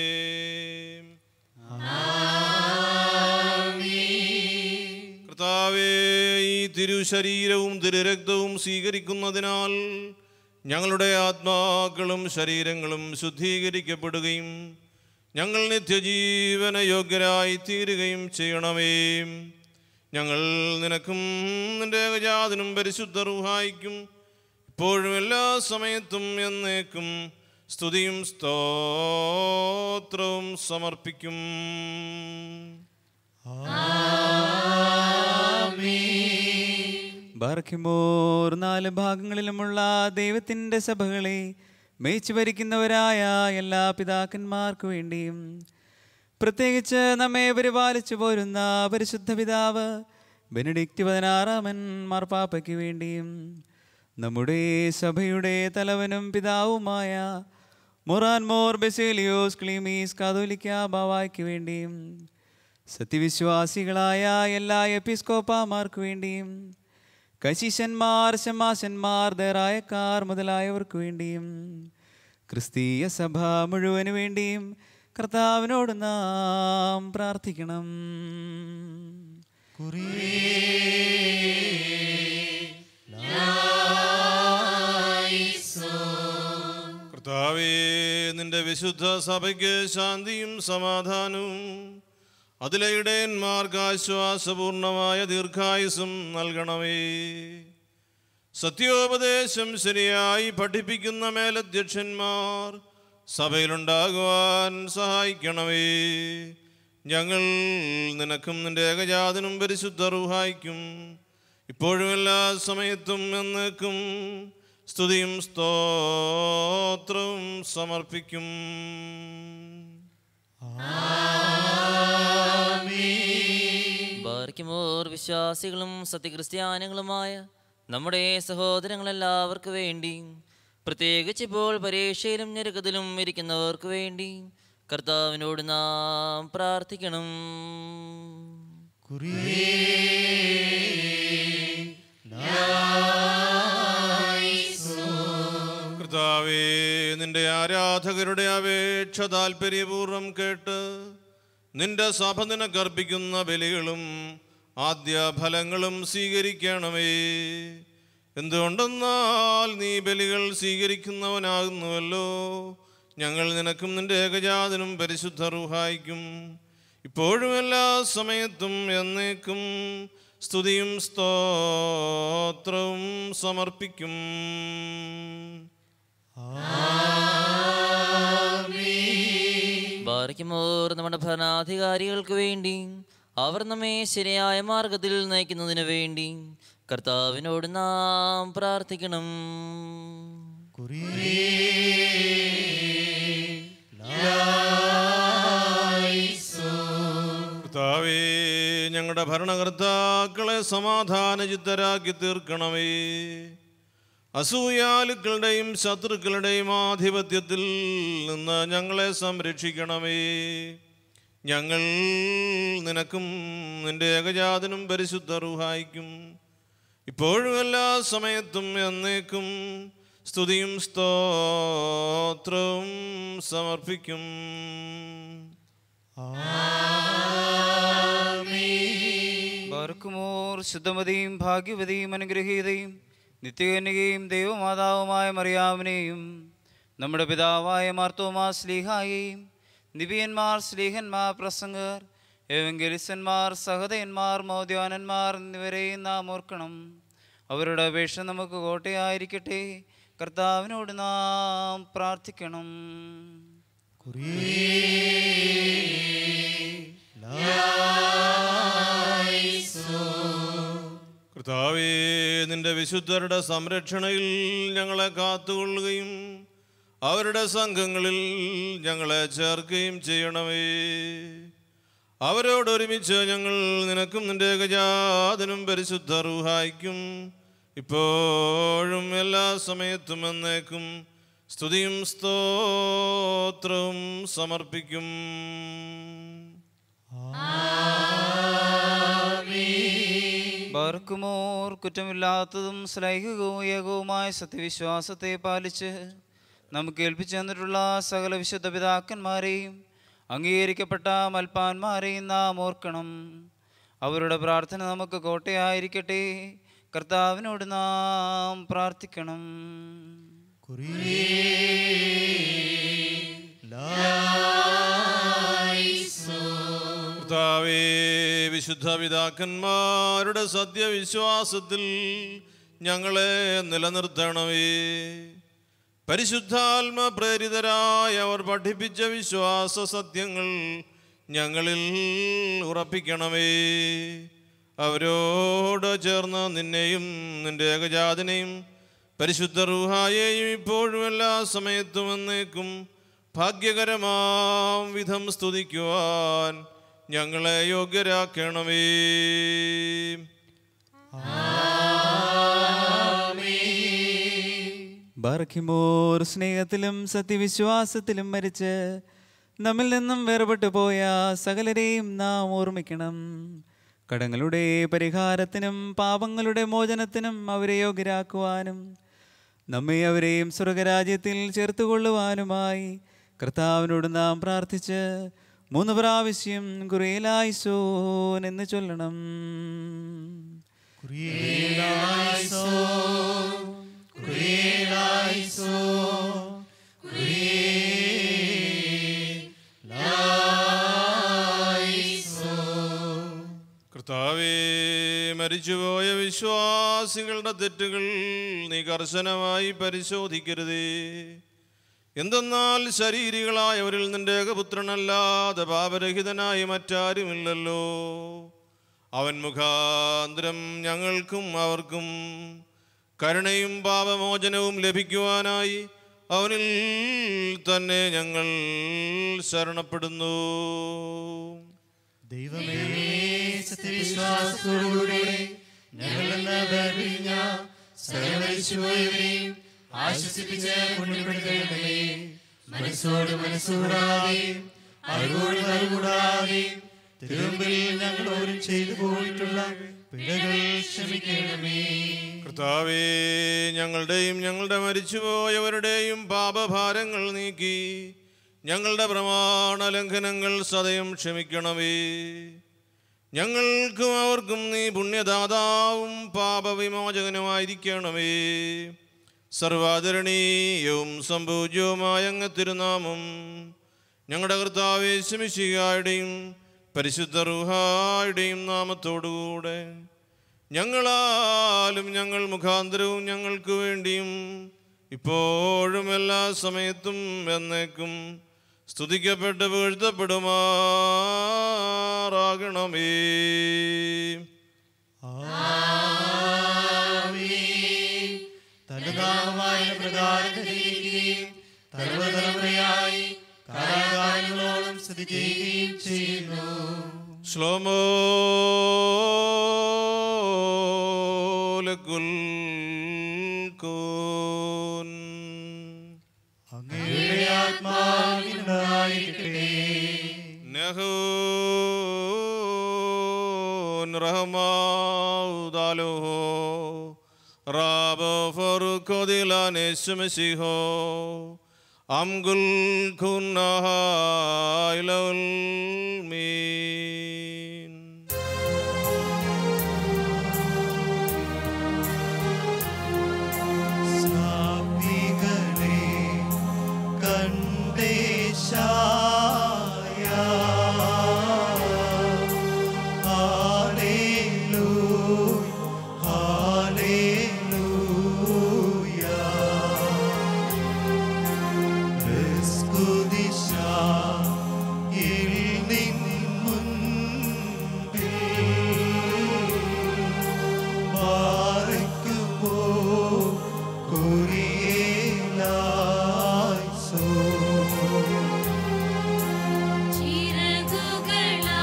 കർത്താവേ ഈ തിരുശരീരവും തിരുരക്തവും സ്വീകരിക്കുന്നതിനാൽ ഞങ്ങളുടെ ആത്മാക്കളും ശരീരങ്ങളും ശുദ്ധീകരിക്കപ്പെടുകയും ഞങ്ങൾ നിത്യജീവന യോഗ്യരായി തീരുകയും ചെയ്യണമേ ഞങ്ങൾ നിനക്കും നിന്റെ ഏകജാതനും പരിശുദ്ധ റുഹായിക്കും ഇപ്പോഴും എല്ലാ സമയത്തും എന്നേക്കും സ്തുതിയും സ്തോത്രവും സമർപ്പിക്കും ബാർക്കിമോർ നാല് ഭാഗങ്ങളിലുമുള്ള ദൈവത്തിൻ്റെ സഭകളെ മേച്ചു ഭരിക്കുന്നവരായ എല്ലാ പിതാക്കന്മാർക്കു വേണ്ടിയും പ്രത്യേകിച്ച് നമ്മെ പരിപാലിച്ചു പോരുന്ന പരിശുദ്ധ പിതാവ് ബെനഡിക്റ്റ് പതിനാറാമൻ മാർപ്പാപ്പയ്ക്ക് വേണ്ടിയും നമ്മുടെ സഭയുടെ തലവനും പിതാവുമായ മൊറാൻ മോർ ബെസേലിയോസ് ക്ലീമീസ് കാതോലിക്ക ബാവായ്ക്ക് വേണ്ടിയും സത്യവിശ്വാസികളായ എല്ലാ എപ്പിസ്കോപ്പാമാർക്ക് വേണ്ടിയും കശിശന്മാർ ശമാശന്മാർ ദേറായക്കാർ മുതലായവർക്ക് വേണ്ടിയും ക്രിസ്തീയ സഭ മുഴുവന് വേണ്ടിയും കർത്താവിനോട് നാം പ്രാർത്ഥിക്കണം കർത്താവേ നിന്റെ വിശുദ്ധ സഭയ്ക്ക് ശാന്തിയും സമാധാനവും അതിലെ ഇടയന്മാർക്ക് ആശ്വാസപൂർണമായ ദീർഘായുസും നൽകണമേ സത്യോപദേശം ശരിയായി പഠിപ്പിക്കുന്ന മേലധ്യക്ഷന്മാർ സഭയിലുണ്ടാകുവാൻ സഹായിക്കണമേ ഞങ്ങൾ നിനക്കും നിന്റെ ഏകജാതനും പരിശുദ്ധ റുഹായിക്കും ഇപ്പോഴും എല്ലാ സമയത്തും എന്നേക്കും സ്തുതിയും സ്തോത്രവും സമർപ്പിക്കും ബാർക്കിമോർ വിശ്വാസികളും സത്യക്രിസ്ത്യാനികളുമായ നമ്മുടെ സഹോദരങ്ങളെല്ലാവർക്കു വേണ്ടി പ്രത്യേകിച്ച് ഇപ്പോൾ പരീക്ഷയിലും ഞെരുക്കത്തിലും ഇരിക്കുന്നവർക്ക് വേണ്ടി കർത്താവിനോട് നാം പ്രാർത്ഥിക്കണം കർത്താവേ നിന്റെ ആരാധകരുടെ അപേക്ഷ താല്പര്യപൂർവ്വം കേട്ട് നിന്റെ സഭ നിനക്കർപ്പിക്കുന്ന ബലികളും ആദ്യ ഫലങ്ങളും സ്വീകരിക്കണമേ എന്തുകൊണ്ടെന്നാൽ നീ ബലികൾ സ്വീകരിക്കുന്നവനാകുന്നുവല്ലോ ഞങ്ങൾ നിനക്കും നിന്റെ ഏകജാതനും പരിശുദ്ധ റുഹായിക്കും ഇപ്പോഴും എല്ലാ സമയത്തും എന്നേക്കും സ്തുതിയും സ്തോത്രവും സമർപ്പിക്കും ബാറിക്കുമോർ നമ്മുടെ ഭരണാധികാരികൾക്ക് വേണ്ടി അവർ നമ്മെ ശരിയായ മാർഗത്തിൽ നയിക്കുന്നതിന് വേണ്ടി കർത്താവിനോട് നാം പ്രാർത്ഥിക്കണം കർത്താവേ ഞങ്ങളുടെ ഭരണകർത്താക്കളെ സമാധാനചിത്തരാക്കി തീർക്കണമേ അസൂയാലുക്കളുടെയും ശത്രുക്കളുടെയും ആധിപത്യത്തിൽ നിന്ന് ഞങ്ങളെ സംരക്ഷിക്കണമേ ഞങ്ങൾ നിനക്കും നിന്റെ ഏകജാതനും പരിശുദ്ധ റുഹായിക്കും ഇപ്പോഴും എല്ലാ സമയത്തും എന്നേക്കും സ്തുതിയും സ്തോത്രവും സമർപ്പിക്കും ബാർക്കുമോർ ശുദ്ധമതിയും ഭാഗ്യവതിയും അനുഗ്രഹീതയും നിത്യകന്യകയും ദൈവമാതാവുമായ മറിയാവിനെയും നമ്മുടെ പിതാവായ മാർത്തോമാ സ്ലീഹായെയും നിബിയന്മാർ സ്ലീഹന്മാർ പ്രസംഗർ ഏവങ്കലിസന്മാർ സഹതയന്മാർ മോദ്യാനന്മാർ എന്നിവരെയും നാം ഓർക്കണം അവരുടെ അപേക്ഷ നമുക്ക് കോട്ടയായിരിക്കട്ടെ കർത്താവിനോട് നാം പ്രാർത്ഥിക്കണം കർത്താവേ നിന്റെ വിശുദ്ധരുടെ സംരക്ഷണയിൽ ഞങ്ങളെ കാത്തുകൊള്ളുകയും അവരുടെ സംഘങ്ങളിൽ ഞങ്ങളെ ചേർക്കുകയും ചെയ്യണമേ അവരോടൊരുമിച്ച് ഞങ്ങൾ നിനക്കും നിന്റെ ഏകജാതനും പരിശുദ്ധ റൂഹായിക്കും ഇപ്പോഴും എല്ലാ സമയത്തും എന്നേക്കും സ്തുതിയും സ്തോത്രവും സമർപ്പിക്കും ബർക്കുമോർ കുറ്റമില്ലാത്തതും ശ്ലൈഹികവും ഏകവുമായ സത്യവിശ്വാസത്തെ പാലിച്ച് നമുക്ക് ഏൽപ്പിച്ചു തന്നിട്ടുള്ള സകല വിശുദ്ധ പിതാക്കന്മാരെയും അംഗീകരിക്കപ്പെട്ട മൽപ്പാന്മാരെയും നാം ഓർക്കണം അവരുടെ പ്രാർത്ഥന നമുക്ക് കോട്ടയായിരിക്കട്ടെ കർത്താവിനോട് നാം പ്രാർത്ഥിക്കണം കർത്താവേ വിശുദ്ധ പിതാക്കന്മാരുടെ സത്യവിശ്വാസത്തിൽ ഞങ്ങളെ നിലനിർത്തണമേ പരിശുദ്ധാത്മ പ്രേരിതരായ അവർ പഠിപ്പിച്ച വിശ്വാസ സത്യങ്ങൾ ഞങ്ങളിൽ ഉറപ്പിക്കണമേ അവരോട് ചേർന്ന് നിന്നെയും നിന്റെ ഏകജാതനെയും പരിശുദ്ധ റൂഹായെയും ഇപ്പോഴും എല്ലാ സമയത്തും എന്നേക്കും ഭാഗ്യകരമാം വിധം സ്തുതിക്കുവാൻ ഞങ്ങളെ യോഗ്യരാക്കണമേ ബർഖിമോർ സ്നേഹത്തിലും സത്യവിശ്വാസത്തിലും മരിച്ച് നമ്മിൽ നിന്നും വേർപെട്ടു പോയ സകലരെയും നാം ഓർമ്മിക്കണം കടങ്ങളുടെ പരിഹാരത്തിനും പാപങ്ങളുടെ മോചനത്തിനും അവരെ യോഗ്യരാക്കുവാനും നമ്മെ അവരെയും സ്വർഗരാജ്യത്തിൽ ചേർത്തുകൊള്ളുവാനുമായി കർത്താവിനോട് നാം പ്രാർത്ഥിച്ച് മൂന്ന് പ്രാവശ്യം കുറേലായിസോൻ എന്ന് ചൊല്ലണം കർത്താവേ മരിച്ചുപോയ വിശ്വാസികളുടെ തെറ്റുകൾ നീ കർശനമായി പരിശോധിക്കരുതേ എന്തെന്നാൽ ശരീരികളായവരിൽ നിന്റെ ഏകപുത്രനല്ലാതെ പാപരഹിതനായി മറ്റാരുമില്ലല്ലോ അവൻ മുഖാന്തരം ഞങ്ങൾക്കും അവർക്കും കരുണയും പാപമോചനവും ലഭിക്കുവാനായി അവനിൽ തന്നെ ഞങ്ങൾ ശരണപ്പെടുന്നു ദൈവമേ സത്യവിശ്വാസത്തോടുകൂടെ ഞങ്ങൾ നിന്ന് വേർപിരിഞ്ഞ സകലമരിച്ചുപോയവരെയും ആശ്വസിപ്പിച്ച് പുണ്യപ്പെടുത്തണമേ മനസ്സോട് മനസ്സൂടാതെയും അറിവോട് അറികൂടാതെയും തിരുമ്പിൽ ഞങ്ങളോരും ചെയ്തു പോയിട്ടുള്ള പിഴകൾ ക്ഷമിക്കണമേ കർത്താവേ ഞങ്ങളുടെയും ഞങ്ങളുടെ മരിച്ചുപോയവരുടെയും പാപഭാരങ്ങൾ നീക്കി ഞങ്ങളുടെ പ്രമാണ ലംഘനങ്ങൾ സദയം ക്ഷമിക്കണമേ ഞങ്ങൾക്കും അവർക്കും നീ പുണ്യദാതാവും പാപവിമോചകനുമായിരിക്കണമേ സർവാദരണീയവും സംപൂജ്യവുമായ അങ്ങ് തിരുനാമം ഞങ്ങളുടെ കർത്താവേ ശമിശികായുടെയും പരിശുദ്ധ റുഹായുടെയും നാമത്തോടുകൂടെ ഞങ്ങളാലും ഞങ്ങൾ മുഖാന്തരവും ഞങ്ങൾക്ക് വേണ്ടിയും ഇപ്പോഴും എല്ലാ സമയത്തും എന്നേക്കും സ്തുതിക്കപ്പെട്ട് വീഴ്ത്തപ്പെടുമാറാകണമേ തന്റെ നാമമായ പ്രകാരം ധരിക്കുകയും തലമുറയായി കാലാകാലങ്ങളോളം സ്ഥിതി ചെയ്യുകയും ചെയ്യുന്നു ശ്ലോമോ ലകുൽ കൂൻ. അങ്ങയുടെ ആത്മാവിനുണ്ടായിരിക്കട്ടെ നഹൂൻ റഹ്മാഉദാലോ റാബ് ഫറുഖോദിലാനേശുമസിഹോ അംഗുൽ ഖുന്നഹായിലൗൽ മീൻ സ്നാപികളെ കണ്ടേശായ ഹാലേലൂയ ഹാലേലൂയ ക്രിസ്തുദിശ ഇൽ നിൻ മുൻപിൽ പാറയ്ക്കുമോ കുറിയേലായിസോ ചിറകുകളാ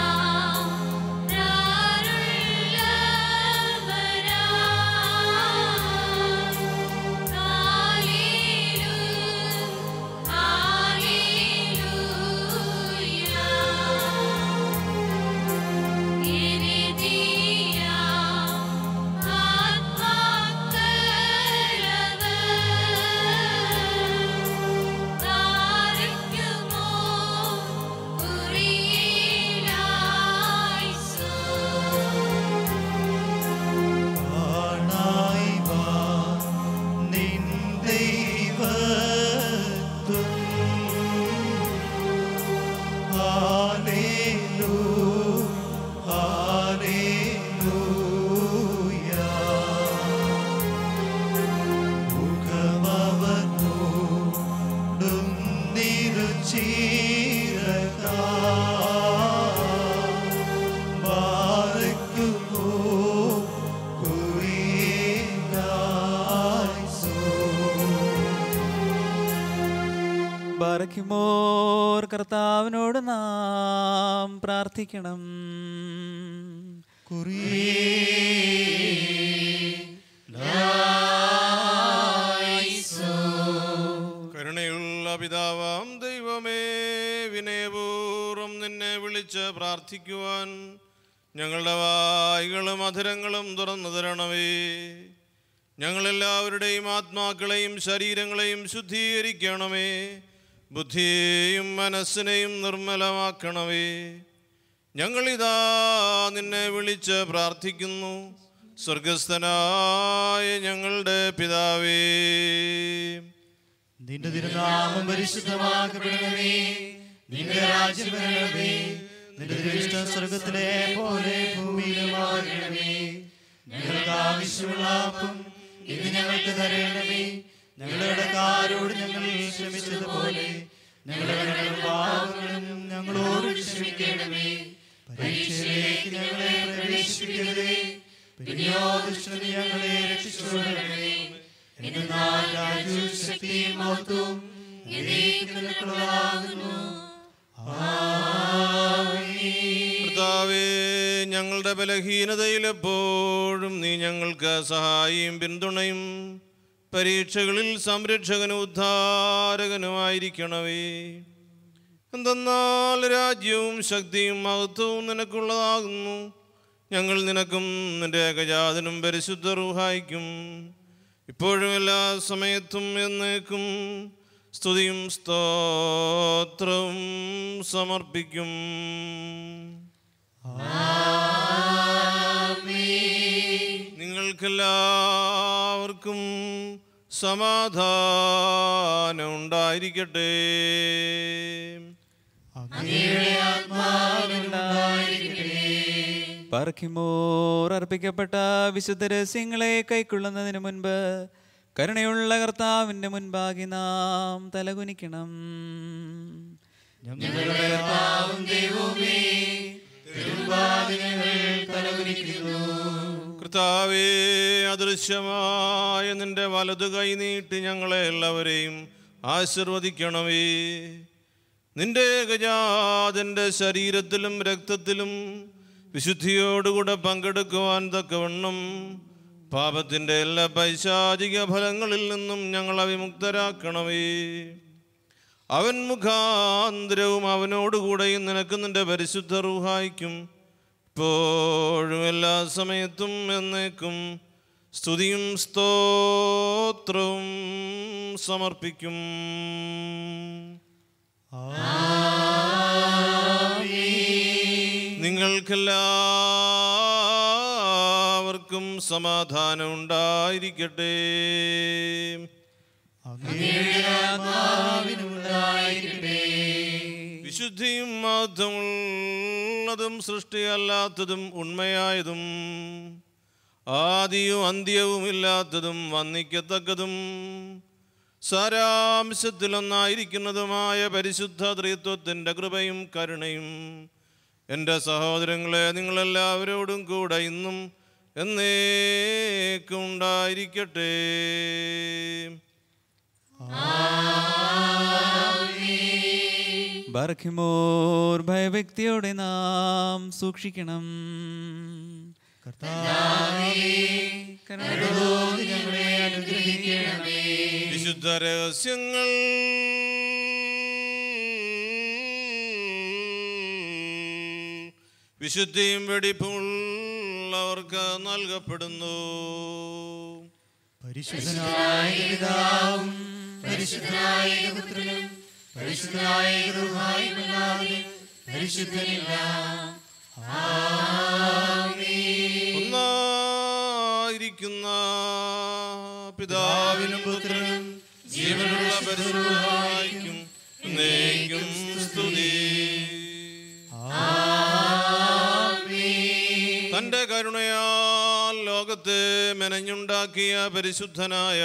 പ്രാരുള്ളവരാ ഹല്ലേലൂയ ഹല്ലേലൂയ ഗിരിദിയ ആത്മാക്കളവ താരയ്ക്കുമോ കുറിയിലായിസോ കാണായി വാ നിൻ ദൈവത്വം ഹാലേലൂയ ഹാലേലൂയ മുഖമവനോടും നിരുചീരകാ ബാരക്കുമോ കുറിയേലായിസോ ബാറയ്ക്കുമോർ കർത്താവിനോട് നാം പ്രാർത്ഥിക്കണം കരുണയുള്ള പിതാവാം ദൈവമേ വിനയപൂർവ്വം നിന്നെ വിളിച്ച് പ്രാർത്ഥിക്കുവാൻ ഞങ്ങളുടെ വായികളും അധരങ്ങളും തുറന്നു തരണമേ ഞങ്ങളെല്ലാവരുടെയും ആത്മാക്കളെയും ശരീരങ്ങളെയും ശുദ്ധീകരിക്കണമേ ബുദ്ധിയെയും മനസ്സിനെയും നിർമ്മലമാക്കണമേ ഞങ്ങളിതാ നിന്നെ വിളിച്ച് പ്രാർത്ഥിക്കുന്നു സ്വർഗസ്ഥനായ ഞങ്ങളുടെ പിതാവേ നിന്റെ തിരുനാമം പരിശുദ്ധമാക്കപ്പെടണമേ നിന്റെ രാജ്യം വരണമേ നിന്റെ ദൃഷ്ട സ്വർഗത്തിലെ പോലെ ഭൂമിയിലുമാകണമേ ഞങ്ങൾക്ക് ആവശ്യമുള്ള അപ്പം ഇത് ഞങ്ങൾക്ക് തരണമേ ഞങ്ങളുടെ കാരോട് ഞങ്ങൾ ക്ഷമിച്ചതുപോലെ ഞങ്ങളുടെ കടങ്ങളും പാപങ്ങളും ഞങ്ങളോട് ക്ഷമിക്കണമേ പരീക്ഷയിലേക്ക് ഞങ്ങളെ പ്രവേശിപ്പിക്കരുതേ പിന്നെയോ ദുഷ്ടന് ഞങ്ങളെ രക്ഷിച്ചുകൊള്ളണമേ എന്നാൽ രാജ്യവും ശക്തിയും മഹത്വവും എന്നേക്കും നിനക്കുള്ളതാകുന്നു. കർത്താവേ ഞങ്ങളുടെ ബലഹീനതയിൽ എപ്പോഴും നീ ഞങ്ങൾക്ക് സഹായിയും പിന്തുണയും പരീക്ഷകളിൽ സംരക്ഷകനും ഉദ്ധാരകനുമായിരിക്കണമേ എന്തെന്നാൽ രാജ്യവും ശക്തിയും മഹത്വവും നിനക്കുള്ളതാകുന്നു ഞങ്ങൾ നിനക്കും നിന്റെ ഏകജാതനും പരിശുദ്ധ റൂഹായിക്കും ഇപ്പോഴും എല്ലാ സമയത്തും എന്നേക്കും സ്തുതിയും സ്തോത്രവും സമർപ്പിക്കും നിങ്ങൾക്കെല്ലാവർക്കും സമാധാനം ഉണ്ടായിരിക്കട്ടെ പറക്കിമോർ അർപ്പിക്കപ്പെട്ട വിശുദ്ധ രഹസ്യങ്ങളെ കൈക്കൊള്ളുന്നതിന് മുൻപ് കരുണയുള്ള കർത്താവിന്റെ മുൻപാകെ നാം തലകുനിക്കണം ഞങ്ങളുടെ കർത്താവും ദൈവവുമേ തിരുമുമ്പാകെ ഞങ്ങൾ തലകുനിക്കുന്നു കർത്താവേ അദൃശ്യമായ നിന്റെ വലതു കൈ നീട്ടി ഞങ്ങളെ എല്ലാവരെയും ആശീർവദിക്കണമേ നിന്റെ ഏകജാതന്റെ ശരീരത്തിലും രക്തത്തിലും വിശുദ്ധിയോടുകൂടെ പങ്കെടുക്കുവാൻ തക്കവണ്ണം പാപത്തിന്റെ എല്ലാ പൈശാചിക ഫലങ്ങളിൽ നിന്നും ഞങ്ങളെ വിമുക്തരാക്കണമേ അവൻ മുഖാന്തരവും അവനോടുകൂടെയും നിനക്ക് നിന്റെ പരിശുദ്ധ റൂഹായിക്കും ഇപ്പോഴും എല്ലാ സമയത്തും എന്നേക്കും സ്തുതിയും സ്തോത്രവും സമർപ്പിക്കും നിങ്ങൾക്കെല്ലാവർക്കും സമാധാനം ഉണ്ടായിരിക്കട്ടെ വിശുദ്ധിയും മാധമുള്ളതും സൃഷ്ടിയല്ലാത്തതും ഉണ്മയായതും ആദിയും അന്ത്യവും ഇല്ലാത്തതും വന്ദിക്കത്തക്കതും സാരാംശത്തിലൊന്നായിരിക്കുന്നതുമായ പരിശുദ്ധ ത്രിത്വത്തിൻ്റെ കൃപയും കരുണയും എൻ്റെ സഹോദരങ്ങളെ നിങ്ങളെല്ലാവരോടും കൂടെ ഇന്നും എന്നേക്കും ഉണ്ടായിരിക്കട്ടെ ബർഖിമോർ ഭയഭക്തിയോടെ നാം സൂക്ഷിക്കണം കരുണയോടെ ഞങ്ങളെ അനുഗ്രഹിക്കണമേ വിശുദ്ധ രഹസ്യങ്ങൾ വിശുദ്ധിയും വെടിപ്പുള്ളവർക്ക് നൽകപ്പെടുന്നു പരിശുദ്ധനായ പിതാവും പരിശുദ്ധനായ പുത്രനും പരിശുദ്ധനായ ഗൃഹായുമല്ലാതെ പരിശുദ്ധനില്ല ഒന്നായിരിക്കുന്ന പിതാവിനും പുത്രനും ജീവനുള്ള പരിശുദ്ധായിക്കും എന്നേക്കും സ്തുതി തന്റെ കരുണയാൽ ലോകത്തെ മെനഞ്ഞുണ്ടാക്കിയ പരിശുദ്ധനായ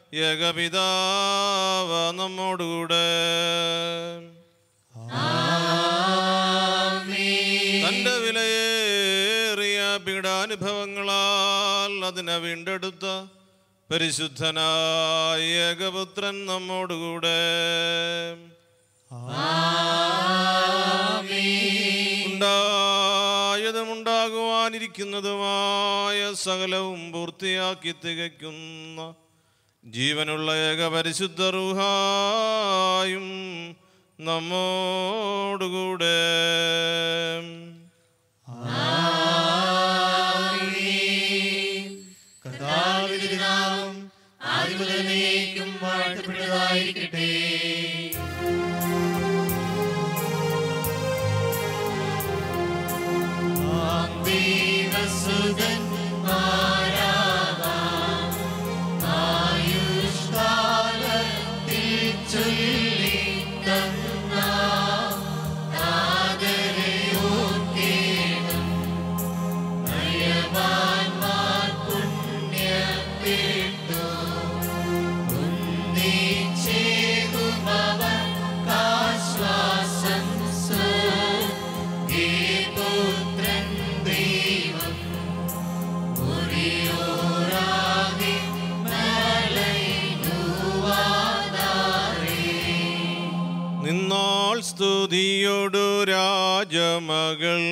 ഏകപിതാവ നമ്മോടുകൂടെ തന്റെ വിലയേറിയ പീഡാനുഭവങ്ങളാൽ അതിനെ വീണ്ടെടുത്ത പരിശുദ്ധനായ ഏകപുത്രൻ നമ്മോടുകൂടെ ഉണ്ടായതും ഉണ്ടാകുവാനിരിക്കുന്നതുമായ സകലവും പൂർത്തിയാക്കി തികയ്ക്കുന്ന ജീവനുള്ള ഏക പരിശുദ്ധ റുഹായും നമ്മോടുകൂടെ കർത്താവിന്റെ നാമം ആദ്യം മുതലേക്കും വാഴ്ത്തപ്പെട്ടതായിരിക്കട്ടെ ആം ദൈവസുതൻ ആരാവാം. ആയുഷ്കാലത്തിൽ ചൊല്ലിത്തന്ന ആദരയോർക്കേണം. നയവാൻമാർ പുണ്യപ്പെട്ടു. ഉന്നയിച്ചേകുമവർ കാശ്വാസം സ്വകീപുത്രൻ ദൈവം ഒരിയോരാകെ മലയിടുവാനാരേ നിന്നാൾ സ്തുതിയൊടു രാജമകൾ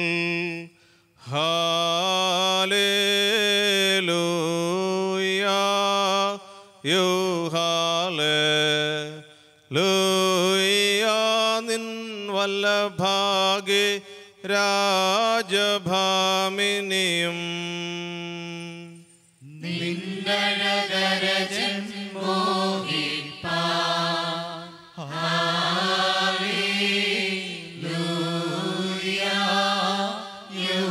ഹാലേലൂയ യൂഹാലേ ലൂയ നിൻ വല്ലഭാഗെ രാജഭാമിനിയും നിന്നഴകരജൻ മോഹിപ്പാൻ ഹാലേലൂയ യൂഹാലേ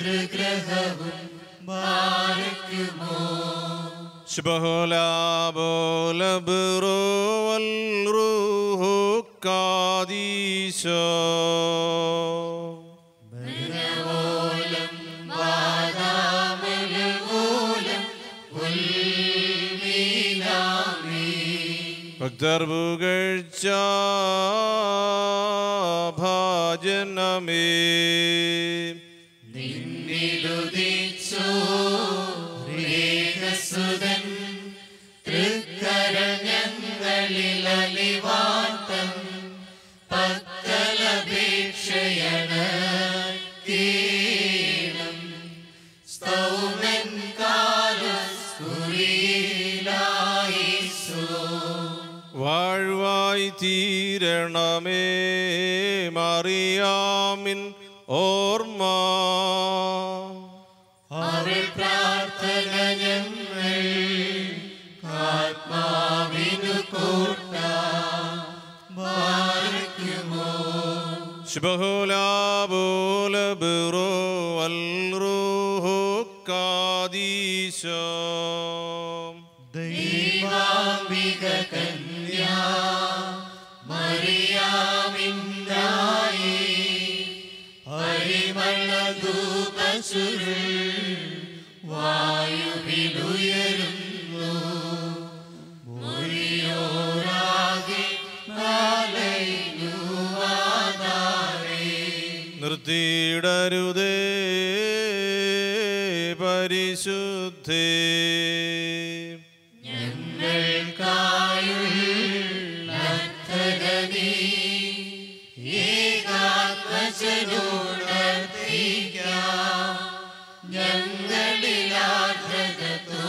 പിതൃഗ്രഹവും ബാരയ്ക്കുമോ ശുഭഹോലാബോല ബിറോവൽ റൂഹു കാദീശോ ബലവോലം വാദാമലവോലം ഉൽമീനാമി ഭക്തർ പുകഴ്ച ഭാജനമേ നിന്നിലുദിച്ചോ രേഖസുതൻ തൃക്കരഞ്ഞങ്ങളിൽ അലിവാത്തം പത്തലപേക്ഷയണ കീണം സ്തൗമൻ കാലസ്കുറിയിലായിസോ വാഴ്വായി തീരണമേ മറിയാമിൻ ഓർമ്മ അവൾ പ്രാർത്ഥന ഞങ്ങൾ ആത്മാവിനു കൂട്ട ബാധിക്കുമോ ശുഭഹോലാബോല ബിറോ വൽ റൂഹു കാദീശോ ദൈവാംബിക കന്യാ മറിയാമിന്നായി പരിമളധൂപസുരുൾ വായുവിലുയരുന്നു മുറിയോരാകെ നാലയുവാതാരേ നിർത്തിയിടരുതേ പരിശുദ്ധേ ഞങ്ങൾക്കായുള്ളർത്ഥകനീ ഏകാത്മജനോടർത്തിക്കാം ഞങ്ങളിലാർദ്രതോ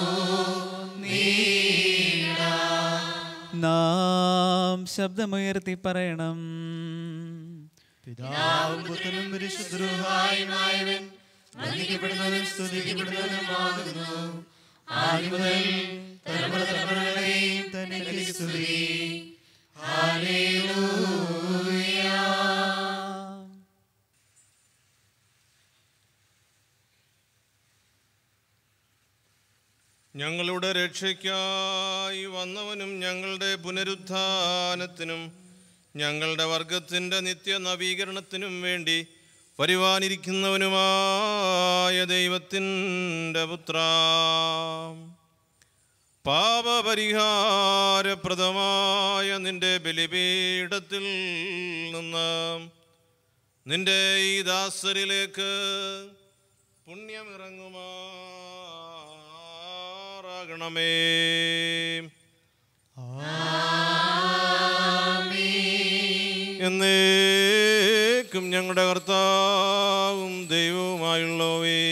നാം ശബ്ദമുയർത്തി പറയണം പിതാവും പുത്രനും പരിശുദ്ധരുമായുമായവൻ വന്ദിക്കപ്പെടുന്നവനും സ്തുതിക്കപ്പെടുന്നവനുമാകുന്നു ആദ്യം മുതൽ തലമുറ തലമുറകളെയും തന്നെ സ്തുതി ഹല്ലേലൂയ ഞങ്ങളുടെ രക്ഷയ്ക്കായി വന്നവനും ഞങ്ങളുടെ പുനരുത്ഥാനത്തിനും ഞങ്ങളുടെ വർഗത്തിൻ്റെ നിത്യ നവീകരണത്തിനും വേണ്ടി വരുവാനിരിക്കുന്നവനുമായ ദൈവത്തിൻ്റെ പുത്ര പാപപരിഹാരപ്രദമായ നിന്റെ ബലിപീഠത്തിൽ നിന്ന് നിന്റെ ഈ ദാസരിലേക്ക് പുണ്യമിറങ്ങുമാറാകണമേ എന്നേക്കും ഞങ്ങളുടെ കർത്താവും ദൈവവുമായുള്ളവേ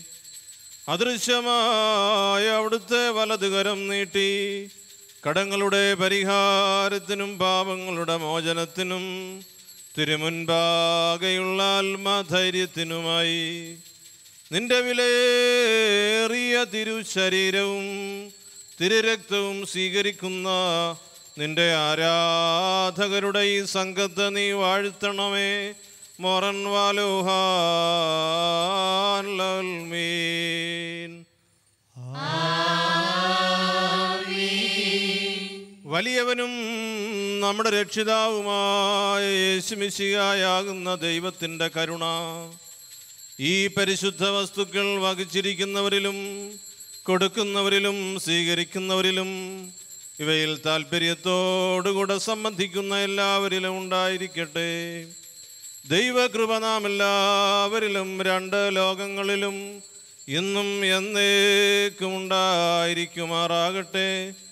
അദൃശ്യമായ അവിടുത്തെ വലതുകരം നീട്ടി കടങ്ങളുടെ പരിഹാരത്തിനും പാപങ്ങളുടെ മോചനത്തിനും തിരുമുൻപാകെയുള്ള ആത്മധൈര്യത്തിനുമായി നിന്റെ വിലയേറിയ തിരുശരീരവും തിരുരക്തവും സ്വീകരിക്കുന്ന നിന്റെ ആരാധകരുടെ ഈ സംഘത്തെ നീ വാഴ്ത്തണമേ മൊറൻ വാലുഹാൻ വലിയവനും നമ്മുടെ രക്ഷിതാവുമായ യേശുമിശിയായാകുന്ന ദൈവത്തിൻ്റെ കരുണ ഈ പരിശുദ്ധ വസ്തുക്കൾ വഹിച്ചിരിക്കുന്നവരിലും കൊടുക്കുന്നവരിലും സ്വീകരിക്കുന്നവരിലും ഇവയിൽ താല്പര്യത്തോടുകൂടെ സംബന്ധിക്കുന്ന എല്ലാവരിലും ഉണ്ടായിരിക്കട്ടെ ദൈവകൃപ നാം എല്ലാവരിലും രണ്ട് ലോകങ്ങളിലും ഇന്നും എന്നേക്കും ഉണ്ടായിരിക്കുമാറാകട്ടെ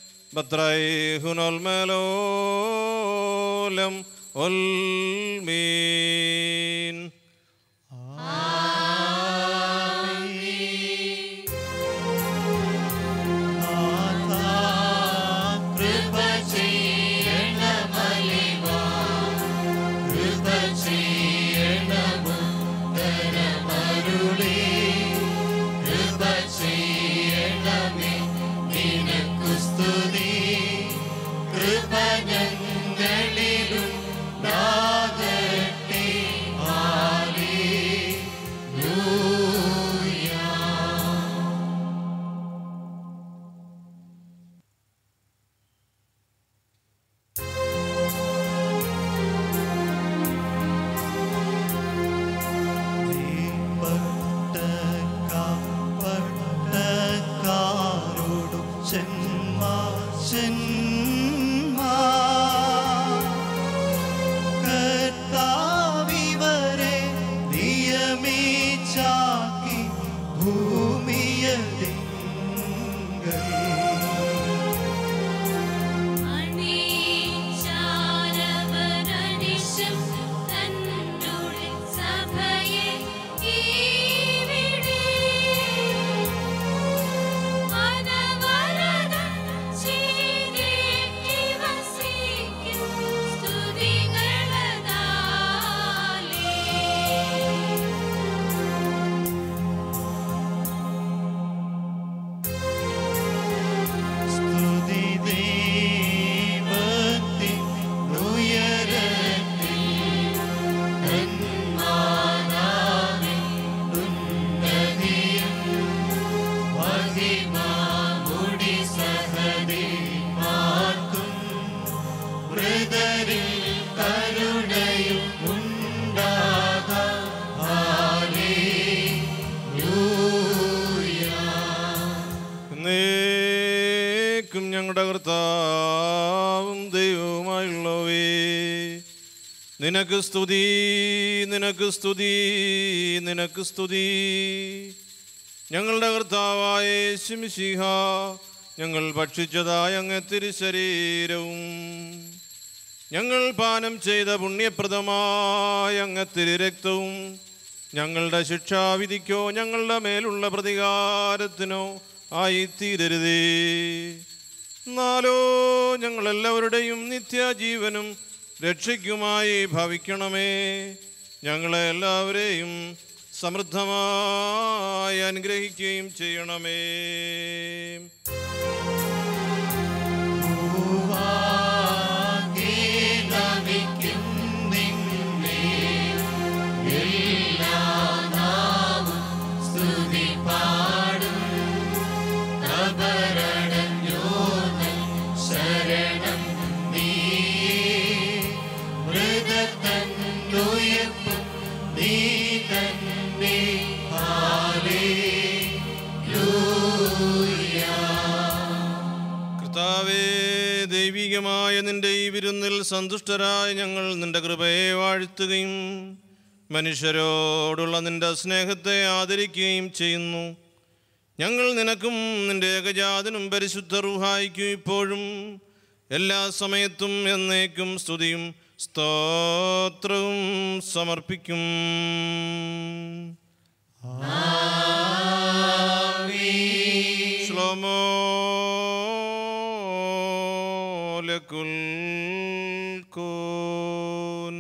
ബത്രൈഹുനൊൽമേലോലം ഒൽമീൻ കൃപ ചെയ്യണമലിവാ കൃപ ചെയ്യണമുത്തരമരുളേ കൃപ ചെയ്യണമേ നിനക്കു സ്തുതി കൃപ ഞങ്ങളിലും നാഗട്ടെ നിനക്ക് സ്തുതി നിനക്ക് സ്തുതി നിനക്ക് സ്തുതി ഞങ്ങളുടെ കർത്താവായ ശിംശിഹ ഞങ്ങൾ ഭക്ഷിച്ചതായ അങ്ങ് തിരുശരീരവും ഞങ്ങൾ പാനം ചെയ്ത പുണ്യപ്രദമായ അങ്ങ് തിരുരക്തവും ഞങ്ങളുടെ ശിക്ഷാവിധിക്കോ ഞങ്ങളുടെ മേലുള്ള പ്രതികാരത്തിനോ ആയി തീരരുതേ എന്നാലോ ഞങ്ങളെല്ലാവരുടെയും നിത്യജീവനും രക്ഷയ്ക്കുമായി ഭവിക്കണമേ ഞങ്ങളെ എല്ലാവരെയും സമൃദ്ധമായി അനുഗ്രഹിക്കുകയും ചെയ്യണമേ നമിക്കും നിന്നെ എല്ലാ നാവും സ്തുതി പാടും അപരണഞ്ഞോന്നൽ ശരണം നീ മൃതത്തന്നുയർപ്പും നീ തന്നെ കർത്താവേ ദൈവികമായ നിന്റെ ഈ വിരുന്നിൽ സന്തുഷ്ടരായ ഞങ്ങൾ നിന്റെ കൃപയെ വാഴ്ത്തുകയും മനുഷ്യരോടുള്ള നിന്റെ സ്നേഹത്തെ ആദരിക്കുകയും ചെയ്യുന്നു ഞങ്ങൾ നിനക്കും നിന്റെ ഏകജാതനും പരിശുദ്ധ റുഹായിക്കും ഇപ്പോഴും എല്ലാ സമയത്തും എന്നേക്കും സ്തുതിയും സ്തോത്രവും സമർപ്പിക്കും ശ്ലോമോ ലക്കുൽ കോൻ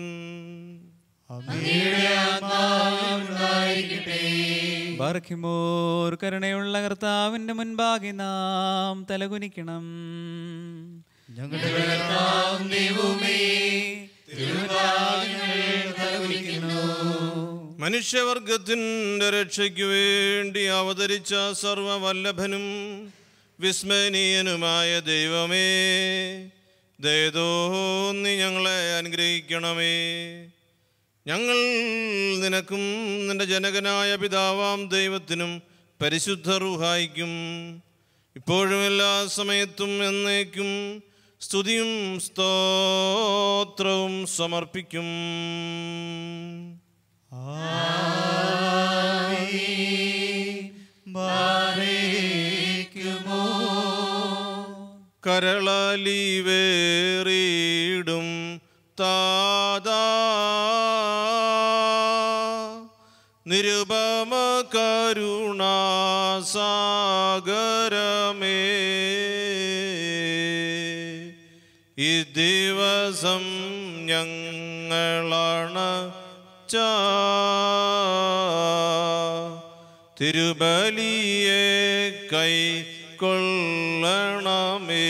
ബാർഖിമോർ കരുണയുള്ള കർത്താവിന്റെ മുൻപാകെ നാം തലകുനിക്കണം ഞങ്ങളുടെ കർത്താവും ദൈവമേ തിരുവാതികൾ തലകുനിക്കുന്നു മനുഷ്യവർഗത്തിൻ്റെ രക്ഷയ്ക്കു വേണ്ടി അവതരിച്ച സർവവല്ലഭനും വിസ്മരണീയനുമായ ദൈവമേ ദയതോന്നി ഞങ്ങളെ അനുഗ്രഹിക്കണമേ ഞങ്ങൾ നിനക്കും നിന്റെ ജനകനായ പിതാവാം ദൈവത്തിനും പരിശുദ്ധ റുഹായിക്കും ഇപ്പോഴും എല്ലാ സമയത്തും എന്നേക്കും സ്തുതിയും സ്തോത്രവും സമർപ്പിക്കും ബാരേക്കുമോ കരളലിവേറിയിടും താതാ നിരുപമ കരുണാസാഗരമേ ഈ ദിവസം ഞങ്ങളാണ് തിരുബലിയെ കൈ കൊള്ളണമേ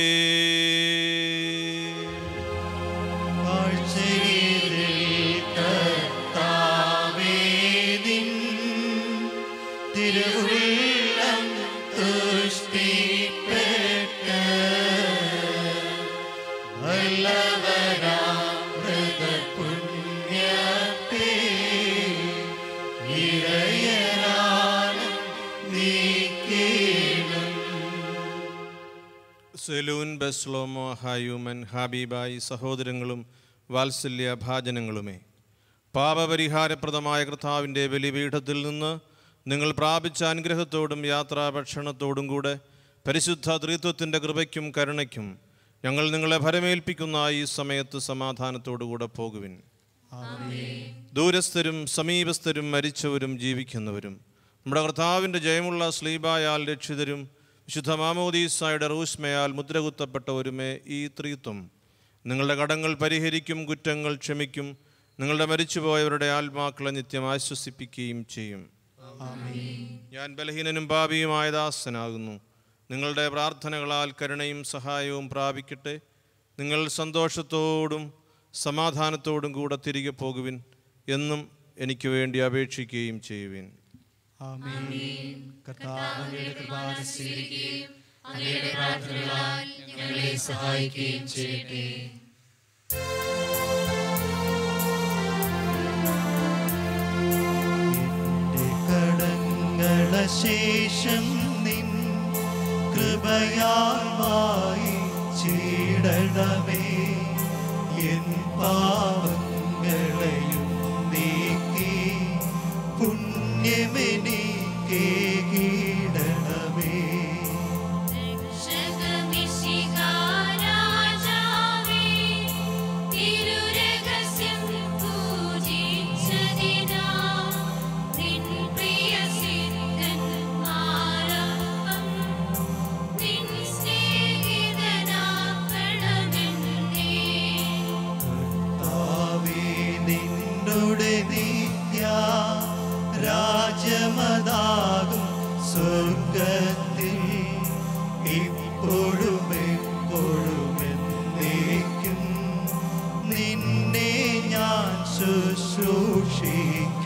തിരുവുള്ളം തുഷ്ടിപ്പെട്ട് വല്ലവരാമൃതപുണ്യത്തെ ഇറയരാനും നീക്കേണം സെലൂൻ ബെസ്ലോമോ ഹായുമൻ ഹാബീബായി സഹോദരങ്ങളും വാത്സല്യ ഭാജനങ്ങളുമേ പാപപരിഹാരപ്രദമായ കർത്താവിൻ്റെ ബലിപീഠത്തിൽ നിന്ന് നിങ്ങൾ പ്രാപിച്ച അനുഗ്രഹത്തോടും യാത്രാഭക്ഷണത്തോടും കൂടെ പരിശുദ്ധ ത്രിത്വത്തിൻ്റെ കൃപയ്ക്കും കരുണയ്ക്കും ഞങ്ങൾ നിങ്ങളെ ഭരമേൽപ്പിക്കുന്ന ഈ സമയത്ത് സമാധാനത്തോടുകൂടെ പോകുവിൻ ദൂരസ്ഥരും സമീപസ്ഥരും മരിച്ചവരും ജീവിക്കുന്നവരും നമ്മുടെ കർത്താവിൻ്റെ ജയമുള്ള സ്ലീബായാൽ രക്ഷിതരും വിശുദ്ധ മാമോദീസായുടെ റൂസ്മയാൽ മുദ്രകുത്തപ്പെട്ടവരുമേ ഈ ത്രിത്വം നിങ്ങളുടെ കടങ്ങൾ പരിഹരിക്കും കുറ്റങ്ങൾ ക്ഷമിക്കും നിങ്ങളുടെ മരിച്ചുപോയവരുടെ ആത്മാക്കളെ നിത്യം ആശ്വസിപ്പിക്കുകയും ചെയ്യും ഞാൻ ബലഹീനനും പാപിയുമായ ദാസനാകുന്നു നിങ്ങളുടെ പ്രാർത്ഥനകളാൽ കരുണയും സഹായവും പ്രാപിക്കട്ടെ നിങ്ങൾ സന്തോഷത്തോടും സമാധാനത്തോടും കൂടെ തിരികെ പോകുവിൻ എന്നും എനിക്ക് വേണ്ടി അപേക്ഷിക്കുകയും ചെയ്യുവിൻ ആമേൻ കർത്താവിന്റെ കൃപാന സ്വീകരിക്കുകയും അങ്ങയുടെ പ്രാർത്ഥനകളാൽ ഞങ്ങളെ സഹായിക്കുകയും ചെയ്യട്ടെ എന്റെ കടങ്ങളശേഷം നിൻ കൃപയായി ചീടണമേ എൻ പാവങ്ങളെല്ലാം സകലയും നീക്കി പുണ്യമെനിക്കേ കീടണമേ രക്ഷകമിശിഹാരാജാവേ, തിരുരഹസ്യം പൂജിച്ചതിനാം നിൻ പ്രിയസിദ്ധന്മാരൊപ്പം നിൻ സ്നേഹിതനാക്കണമെന്നേ. കർത്താവേ, നിന്നുടെ നിത്യ രാജമതാകും സ്വർഗത്തിൽ ഇപ്പോഴും എപ്പോഴും എന്നേക്കും നിന്നെ ഞാൻ ശുശ്രൂഷിക്കും